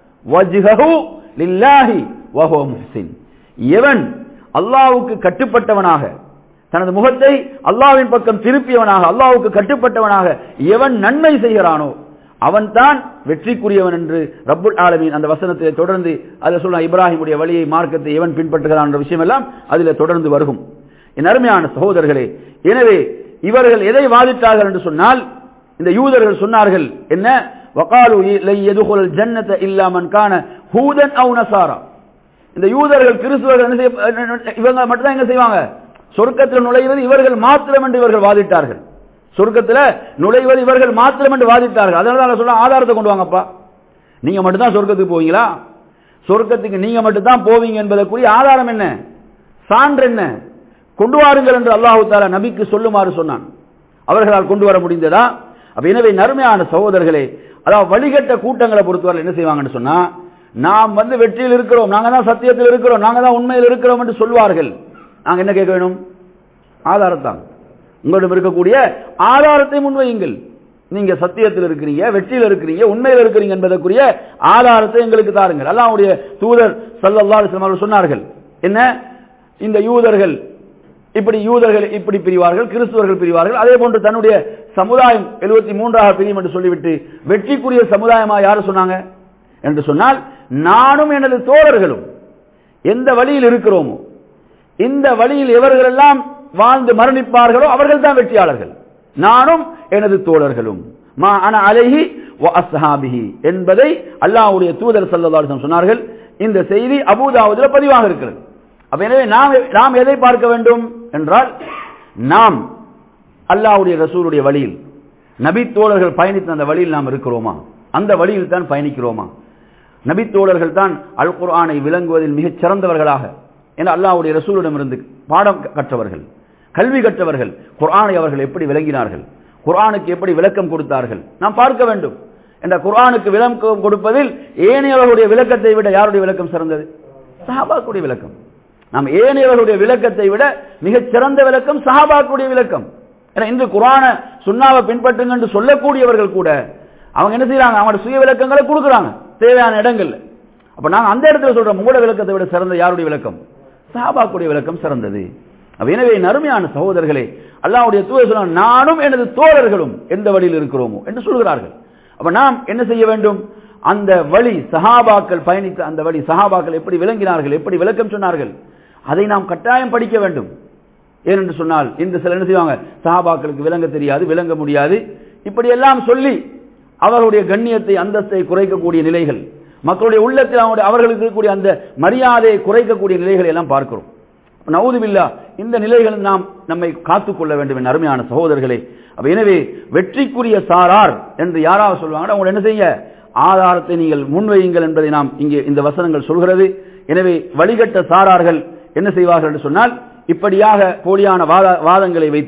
வஜ்ஹஹு லில்லாஹி வஹுவ முஹ்சின் எவன் அல்லாஹ்வுக்கு கட்டுப்பட்டவனாக தனது முகத்தை அல்லாஹ்வின் பக்கம் திருப்பியவனாக அல்லாஹ்வுக்கு கட்டுப்பட்டவனாக எவன் நன்மை செய்கிறானோ அவன்தான் வெற்றிக்குரியவன் என்று ரப்புல் ஆலமீன் அந்த வசனத்தை தொடர்ந்து அதில் சொல்ல இப்ராஹிமுடைய வழியை மார்க்கத்தை எவன் பின்பற்றுகிறான் என்ற விஷயம் எல்லாம் அதில் தொடர்ந்து வருகும் என் அருமையான சகோதரர்களே எனவே இவர்கள் எதை வாதிட்டார்கள் என்று சொன்னால் இந்த யூதர்கள் சொன்னார்கள் என்ன வகாலு எதுகுல் ஜன்னத இல்லாமன் கான ஹூதன் அவு நசாரா இந்த யூதர்கள் கிறிஸ்துவர்கள் என்ன செய்ய இவங்க மட்டும்தான் என்ன செய்வாங்க சொர்க்கத்தில் நுழைவது இவர்கள் மாத்திரம் என்று இவர்கள் வாதிட்டார்கள் சொர்க்கத்தில் நுழைவது இவர்கள் மாத்திரம் என்று வாதிட்டார்கள் அதனால தான் சொல்ல ஆதாரத்தை கொண்டு வாங்கப்பா நீங்க மட்டும்தான் சொர்க்கத்துக்கு போவீங்களா சொர்க்கத்துக்கு நீங்க மட்டும்தான் போவீங்க என்பதற்குரிய ஆதாரம் என்ன சான்று என்ன கொண்டு வாருங்கள் என்று அல்லாஹு தாலா நபிக்கு சொல்லுமாறு சொன்னான் அவர்களால் கொண்டு வர முடிந்ததா அப்ப எனவே நறுமையான சகோதரர்களே அதாவது வழிகட்ட கூட்டங்களை பொறுத்தவரை என்ன செய்வாங்கன்னு சொன்னா நாம் வந்து வெற்றியில் இருக்கிறோம் நாங்க தான் சத்தியத்தில் இருக்கிறோம் நாங்க தான் உண்மையில் இருக்கிறோம் என்று சொல்வார்கள் நாங்க என்ன கேட்க வேணும் ஆதாரத்தான் உங்களிடம் இருக்கக்கூடிய ஆதாரத்தை முன்வையுங்கள் நீங்க சத்தியத்தில் இருக்கிறீங்க வெற்றியில் இருக்கிறீங்க உண்மையில் இருக்கிறீங்க என்பதற்குரிய ஆதாரத்தை எங்களுக்கு தாருங்கள் அல்லாவுடைய தூதர் சல்லல்லா அவர்கள் சொன்னார்கள் என்ன இந்த யூதர்கள் இப்படி யூதர்கள் இப்படி பிரிவார்கள் கிறிஸ்துவர்கள் பிரிவார்கள் அதே போன்று தன்னுடைய சமுதாயம் எழுபத்தி மூன்றாக பிரியும் என்று சொல்லிவிட்டு வெற்றிக்குரிய சமுதாயமா யாரு சொன்னாங்க என்று சொன்னால் நானும் எனது தோழர்களும் எந்த வழியில் இருக்கிறோமோ இந்த வழியில் எவர்களெல்லாம் வாழ்ந்து மரணிப்பார்களோ அவர்கள் தான் வெற்றியாளர்கள் நானும் எனது தோழர்களும் மா அன அலைஹி அஸ்ஹாபிஹி என்பதை அல்லாஹ்வுடைய தூதர் சல்லல்லாஹு சொன்னார்கள் இந்த செய்தி அபூதாவுதில் பதிவாக இருக்கிறது அப்ப எனவே நாம் நாம் எதை பார்க்க வேண்டும் என்றால் நாம் அல்லாஹ்வுடைய ரசூலுடைய வழியில் நபி தோழர்கள் பயணித்த அந்த வழியில் நாம் இருக்கிறோமா அந்த வழியில் தான் பயணிக்கிறோமா நபி தோழர்கள் தான் அல் குர்ஆனை விளங்குவதில் மிகச் சிறந்தவர்களாக என அல்லாஹ்வுடைய ரசூலிடமிருந்து பாடம் கற்றவர்கள் கல்வி கற்றவர்கள் குர்ஆனை அவர்கள் எப்படி விளங்கினார்கள் குர்ஆனுக்கு எப்படி விளக்கம் கொடுத்தார்கள் நாம் பார்க்க வேண்டும் என்ற குர்ஆனுக்கு விளக்கம் கொடுப்பதில் ஏனையவர்களுடைய விளக்கத்தை விட யாருடைய விளக்கம் சிறந்தது சஹாபாக்குடைய விளக்கம் நாம் ஏனையவர்களுடைய விளக்கத்தை விட மிகச் சிறந்த விளக்கம் சஹாபாக்குடைய விளக்கம் ஏன்னா இன்று குரான சுண்ணாவை பின்பற்றுங்க என்று சொல்லக்கூடியவர்கள் கூட அவங்க என்ன செய்யறாங்க அவங்களோட சுய விளக்கங்களை கொடுக்குறாங்க தேவையான இடங்கள்ல அப்ப நாங்க அந்த இடத்துல சொல்றோம் மூட விளக்கத்தை விட சிறந்த யாருடைய விளக்கம் சஹாபாக்குடைய விளக்கம் சிறந்தது அப்ப எனவே நறுமையான சகோதரர்களே அல்லாவுடைய தூதர் சொல்ல நானும் எனது தோழர்களும் எந்த வழியில் இருக்கிறோமோ என்று சொல்கிறார்கள் அப்ப நாம் என்ன செய்ய வேண்டும் அந்த வழி சஹாபாக்கள் பயணித்த அந்த வழி சஹாபாக்கள் எப்படி விளங்கினார்கள் எப்படி விளக்கம் சொன்னார்கள் அதை நாம் கட்டாயம் படிக்க வேண்டும் ஏனென்று சொன்னால் இந்த சில என்ன செய்வாங்க சஹாபாக்களுக்கு விளங்க தெரியாது விளங்க முடியாது இப்படி எல்லாம் சொல்லி அவர்களுடைய கண்ணியத்தை அந்தஸ்தை குறைக்கக்கூடிய நிலைகள் மக்களுடைய உள்ளத்தில் அவருடைய அவர்களுக்கு இருக்கக்கூடிய அந்த மரியாதையை குறைக்கக்கூடிய நிலைகளை எல்லாம் பார்க்கிறோம் நவுதுபில்லா இந்த நிலைகள் நாம் நம்மை காத்துக்கொள்ள வேண்டும் என் அருமையான சகோதரர்களே அப்ப எனவே வெற்றிக்குரிய சாரார் என்று யாராவது சொல்லுவாங்க அவங்க என்ன செய்ய ஆதாரத்தை நீங்கள் முன்வையுங்கள் என்பதை நாம் இங்கே இந்த வசனங்கள் சொல்கிறது எனவே வழிகட்ட சாரார்கள் என்ன செய்வார்கள் என்று சொன்னால் இப்படியாக போலியான வாதங்களை வைத்து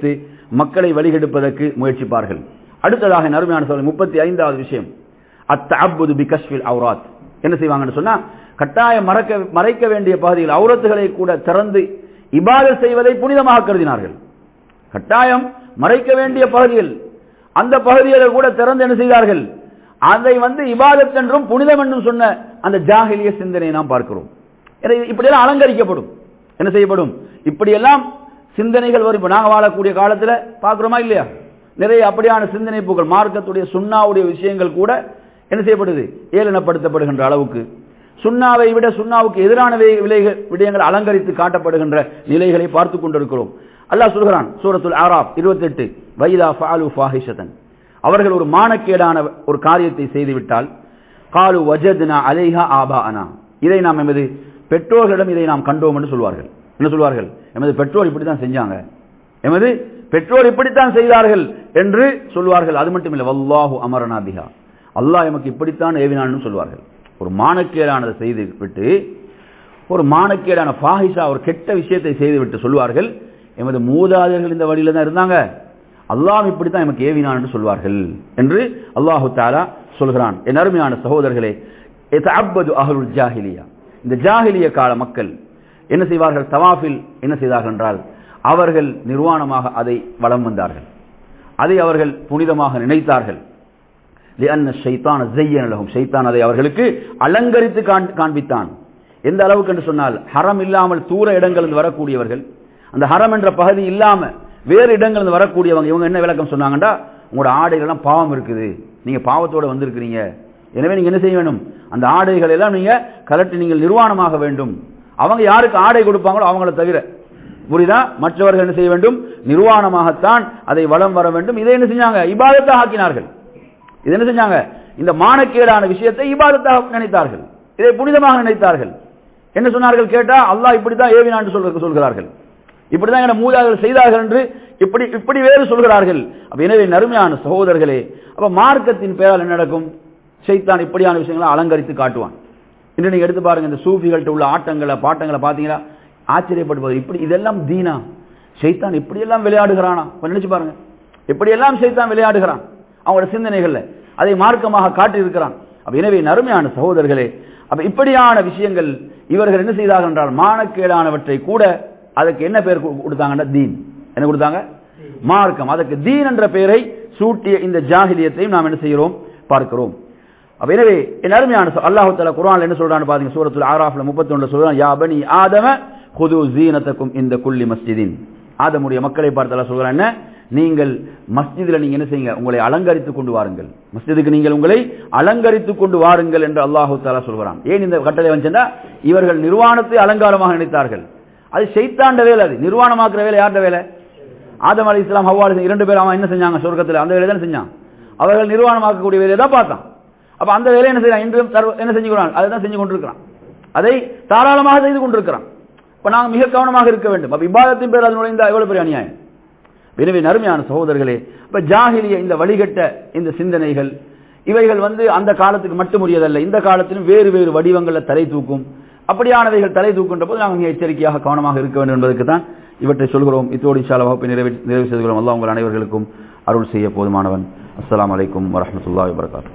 மக்களை வழிகெடுப்பதற்கு முயற்சிப்பார்கள் அடுத்ததாக நறுமையான சொல்ல முப்பத்தி ஐந்தாவது விஷயம் அத்தஅப்புது பி கஷ்பில் அவுராத் என்ன செய்வாங்கன்னு சொன்னா கட்டாயம் மறக்க மறைக்க வேண்டிய பகுதியில் அவுரத்துகளை கூட திறந்து இபாதத் செய்வதை புனிதமாக கருதினார்கள் கட்டாயம் மறைக்க வேண்டிய பகுதியில் அந்த பகுதிகளை கூட திறந்து என்ன செய்தார்கள் அதை வந்து இபாதத் என்றும் புனிதம் என்றும் சொன்ன அந்த ஜாகிலிய சிந்தனையை நாம் பார்க்கிறோம் எனவே இப்படியெல்லாம் அலங்கரிக்கப்படும் என்ன செய்யப்படும் இப்படியெல்லாம் சிந்தனைகள் வரும் இப்ப நாங்க வாழக்கூடிய காலத்துல பார்க்கிறோமா இல்லையா நிறைய அப்படியான சிந்தனை பூக்கள் மார்க்கத்துடைய சுண்ணாவுடைய விஷயங்கள் கூட என்ன செய்யப்படுது ஏளனப்படுத்தப்படுகின்ற அளவுக்கு சுண்ணாவை விட சுண்ணாவுக்கு எதிரான வி- விலைகள் விடயங்கள் அலங்கரித்து காட்டப்படுகின்ற நிலைகளை பார்த்து கொண்டிருக்கிறோம் அல்லாஹ் சொல்கிறான் சூரத்துல் ஆராப் 28 வைதா ஃபாலு ஃபாஹிஷதன் அவர்கள் ஒரு மானக்கேடான ஒரு காரியத்தை செய்துவிட்டால் காலு வஜத்னா அலைஹா ஆபாஅனா இதை நாம் எமது பெற்றோர்களிடம் இதை நாம் கண்டோம் என்று சொல்வார்கள் என்ன சொல்வார்கள் எமது பெற்றோர் இப்படித்தான் செஞ்சாங்க எமது பெற்றோர் இப்படித்தான் செய்தார்கள் என்று சொல்வார்கள் அது மட்டும் இல்லை வல்லாஹு அமரனா பிஹா அல்லாஹ் எமக்கு இப்படித்தான் ஏவினான்னு சொல்வார்கள் ஒரு மானக்கேடானதை செய்து விட்டு ஒரு மானக்கேடான ஃபாஹிஷா ஒரு கெட்ட விஷயத்தை செய்துவிட்டு சொல்வார்கள் எமது மூதாதையர்கள் இந்த வழியில தான் இருந்தாங்க அல்லாஹ் இப்படித்தான் எமக்கு ஏவினான் என்று சொல்வார்கள் என்று அல்லாஹு தாலா சொல்கிறான் என் அருமையான சகோதரர்களே எத்தஅப்பது அஹ்லுல் ஜாஹிலியா இந்த ஜாஹிலிய கால மக்கள் என்ன செய்வார்கள் தவாஃபில் என்ன செய்தார்கள் என்றால் அவர்கள் நிர்வாணமாக அதை வலம் வந்தார்கள் அதை அவர்கள் புனிதமாக நினைத்தார்கள் லிஅன்ன ஷைத்தான் ஜையன லஹும் ஷைத்தான் அதை அவர்களுக்கு அலங்கரித்து காண்- காண்பித்தான் எந்த அளவுக்கு என்று சொன்னால் ஹரம் இல்லாமல் தூர இடங்களிலிருந்து வரக்கூடியவர்கள் அந்த ஹரம் என்ற பகுதி இல்லாம வேறு இடங்களிலிருந்து வரக்கூடியவங்க இவங்க என்ன விளக்கம் சொன்னாங்கடா உங்களோட ஆடைகள் எல்லாம் பாவம் இருக்குது நீங்க பாவத்தோட வந்திருக்கிறீங்க எனவே நீங்க என்ன செய்ய வேண்டும் அந்த ஆடைகள் எல்லாம் நீங்க கலட்டி நீங்கள் நிர்வாணமாக வேண்டும் அவங்க யாருக்கு ஆடை கொடுப்பாங்களோ அவங்கள தவிர புரியுதா மற்றவர்கள் என்ன செய்ய வேண்டும் நிர்வாணமாகத்தான் அதை வலம் வர வேண்டும் இதை என்ன செஞ்சாங்க இபாதத்தாக ஆக்கினார்கள் இது என்ன செஞ்சாங்க இந்த மானக்கேடான விஷயத்தை இபாதத்தாக நினைத்தார்கள் இதை புனிதமாக நினைத்தார்கள் என்ன சொன்னார்கள் கேட்டா அல்லாஹ் இப்படித்தான் ஏவினான் சொல்ற சொல்கிறார்கள் இப்படிதான் என மூதாதையர்கள் செய்தார்கள் என்று இப்படி இப்படி வேறு சொல்கிறார்கள் அப்ப எனவே நறுமையான சகோதரர்களே அப்ப மார்க்கத்தின் பெயரால் என்ன நடக்கும் ஷைத்தான் இப்படியான விஷயங்களை அலங்கரித்து காட்டுவான் இன்று நீங்க எடுத்து பாருங்க இந்த சூஃபிகள்ட்ட உள்ள ஆட்டங்களை பாட்டங்களை பாத்தீங்களா ஆச்சரியப்படுவது இப்படி இதெல்லாம் தீனா ஷைத்தான் இப்படியெல்லாம் விளையாடுகிறானா கொஞ்சம் நினைச்சு பாருங்க இப்படியெல்லாம் ஷைத்தான் விளையாடுகிறான் அவங்களோட சிந்தனைகள்ல அதை மார்க்கமாக காட்டியிருக்கிறான் அப்ப எனவே நறுமையான சகோதரர்களே அப்ப இப்படியான விஷயங்கள் இவர்கள் என்ன செய்தார்கள் என்றால் மானக்கேடானவற்றை கூட அதுக்கு என்ன பெயர் கு- கொடுத்தாங்கன்னா தீன் என்ன கொடுத்தாங்க மார்க்கம் அதுக்கு தீன் என்ற பெயரை சூட்டிய இந்த ஜாகிலியத்தையும் நாம் என்ன செய்கிறோம் பார்க்கிறோம் அப்ப எனவே என் அருமையான சொ- அல்லாஹ் தஆலா குர்ஆன்ல என்ன சொல்றான்னு பாத்தீங்க சூரத்துல் ஆராஃப்ல 31 சொல்றான் யா பனி ஆதம குது ஜீனத்தக்கும் இந்த குல்லி மஸ்ஜிதின் ஆதமுடைய மக்களை பார்த்து அல்லாஹ் சொல்றான் என்ன நீங்கள் மஸ்ஜிதில் நீங்க என்ன செய்யுங்க உங்களை அலங்கரித்துக் கொண்டு வாருங்கள் மஸ்ஜிதுக்கு நீங்கள் உங்களை அலங்கரித்துக் கொண்டு வாருங்கள் என்று அல்லாஹு தாலா சொல்கிறான் ஏன் இந்த கட்டளை வந்துச்சுன்னா இவர்கள் நிர்வாணத்தை அலங்காரமாக நினைத்தார்கள் அது ஷைத்தாண்ட வேலை அது நிர்வாணமாக்குற வேலை யார்ட வேலை ஆதம் அலி இஸ்லாம் ஹவ்வாறு இரண்டு பேரும் அவன் என்ன செஞ்சாங்க சொர்க்கத்தில் அந்த வேலையை தானே செஞ்சான் அவர்கள் நிர்வாணமாக்கக்கூடிய வேலையை தான் பார்த்தான் அப்ப அந்த வேலையை என்ன செய்யறான் இன்றும் சர்வ- என்ன செஞ்சுக்கிறான் அதை தான் செஞ்சு கொண்டிருக்கிறான் அதை தாராளமாக செய்து கொண்டிருக்கிறான் இப்ப நாங்கள் மிக கவனமாக இருக்க வேண்டும் அப்ப இபாதத்தின் பேர் அது நுழைந்த எவ்வளவு பெரிய அநியாயம் எனவே நறுமையான சகோதரர்களே இப்ப ஜாகிலிய இந்த வழிகட்ட இந்த சிந்தனைகள் இவைகள் வந்து அந்த காலத்துக்கு மட்டும் உரியதல்ல இந்த காலத்திலும் வேறு வேறு வடிவங்களில் தலை தூக்கும் அப்படியானவைகள் தலை தூக்குன்ற போது நாங்கள் மிக எச்சரிக்கையாக கவனமாக இருக்க வேண்டும் என்பதற்கு தான் இவற்றை சொல்கிறோம் இத்தோடு இன்ஷா அல்லாஹ் வகுப்பை நிறைவே நிறைவு செய்து கொள்வோம் அல்லாஹ் உங்கள் அனைவர்களுக்கும் அருள் செய்ய போதுமானவன் அஸ்ஸலாமு அலைக்கும் வரஹ்மத்துல்லாஹி வபரகாத்துஹு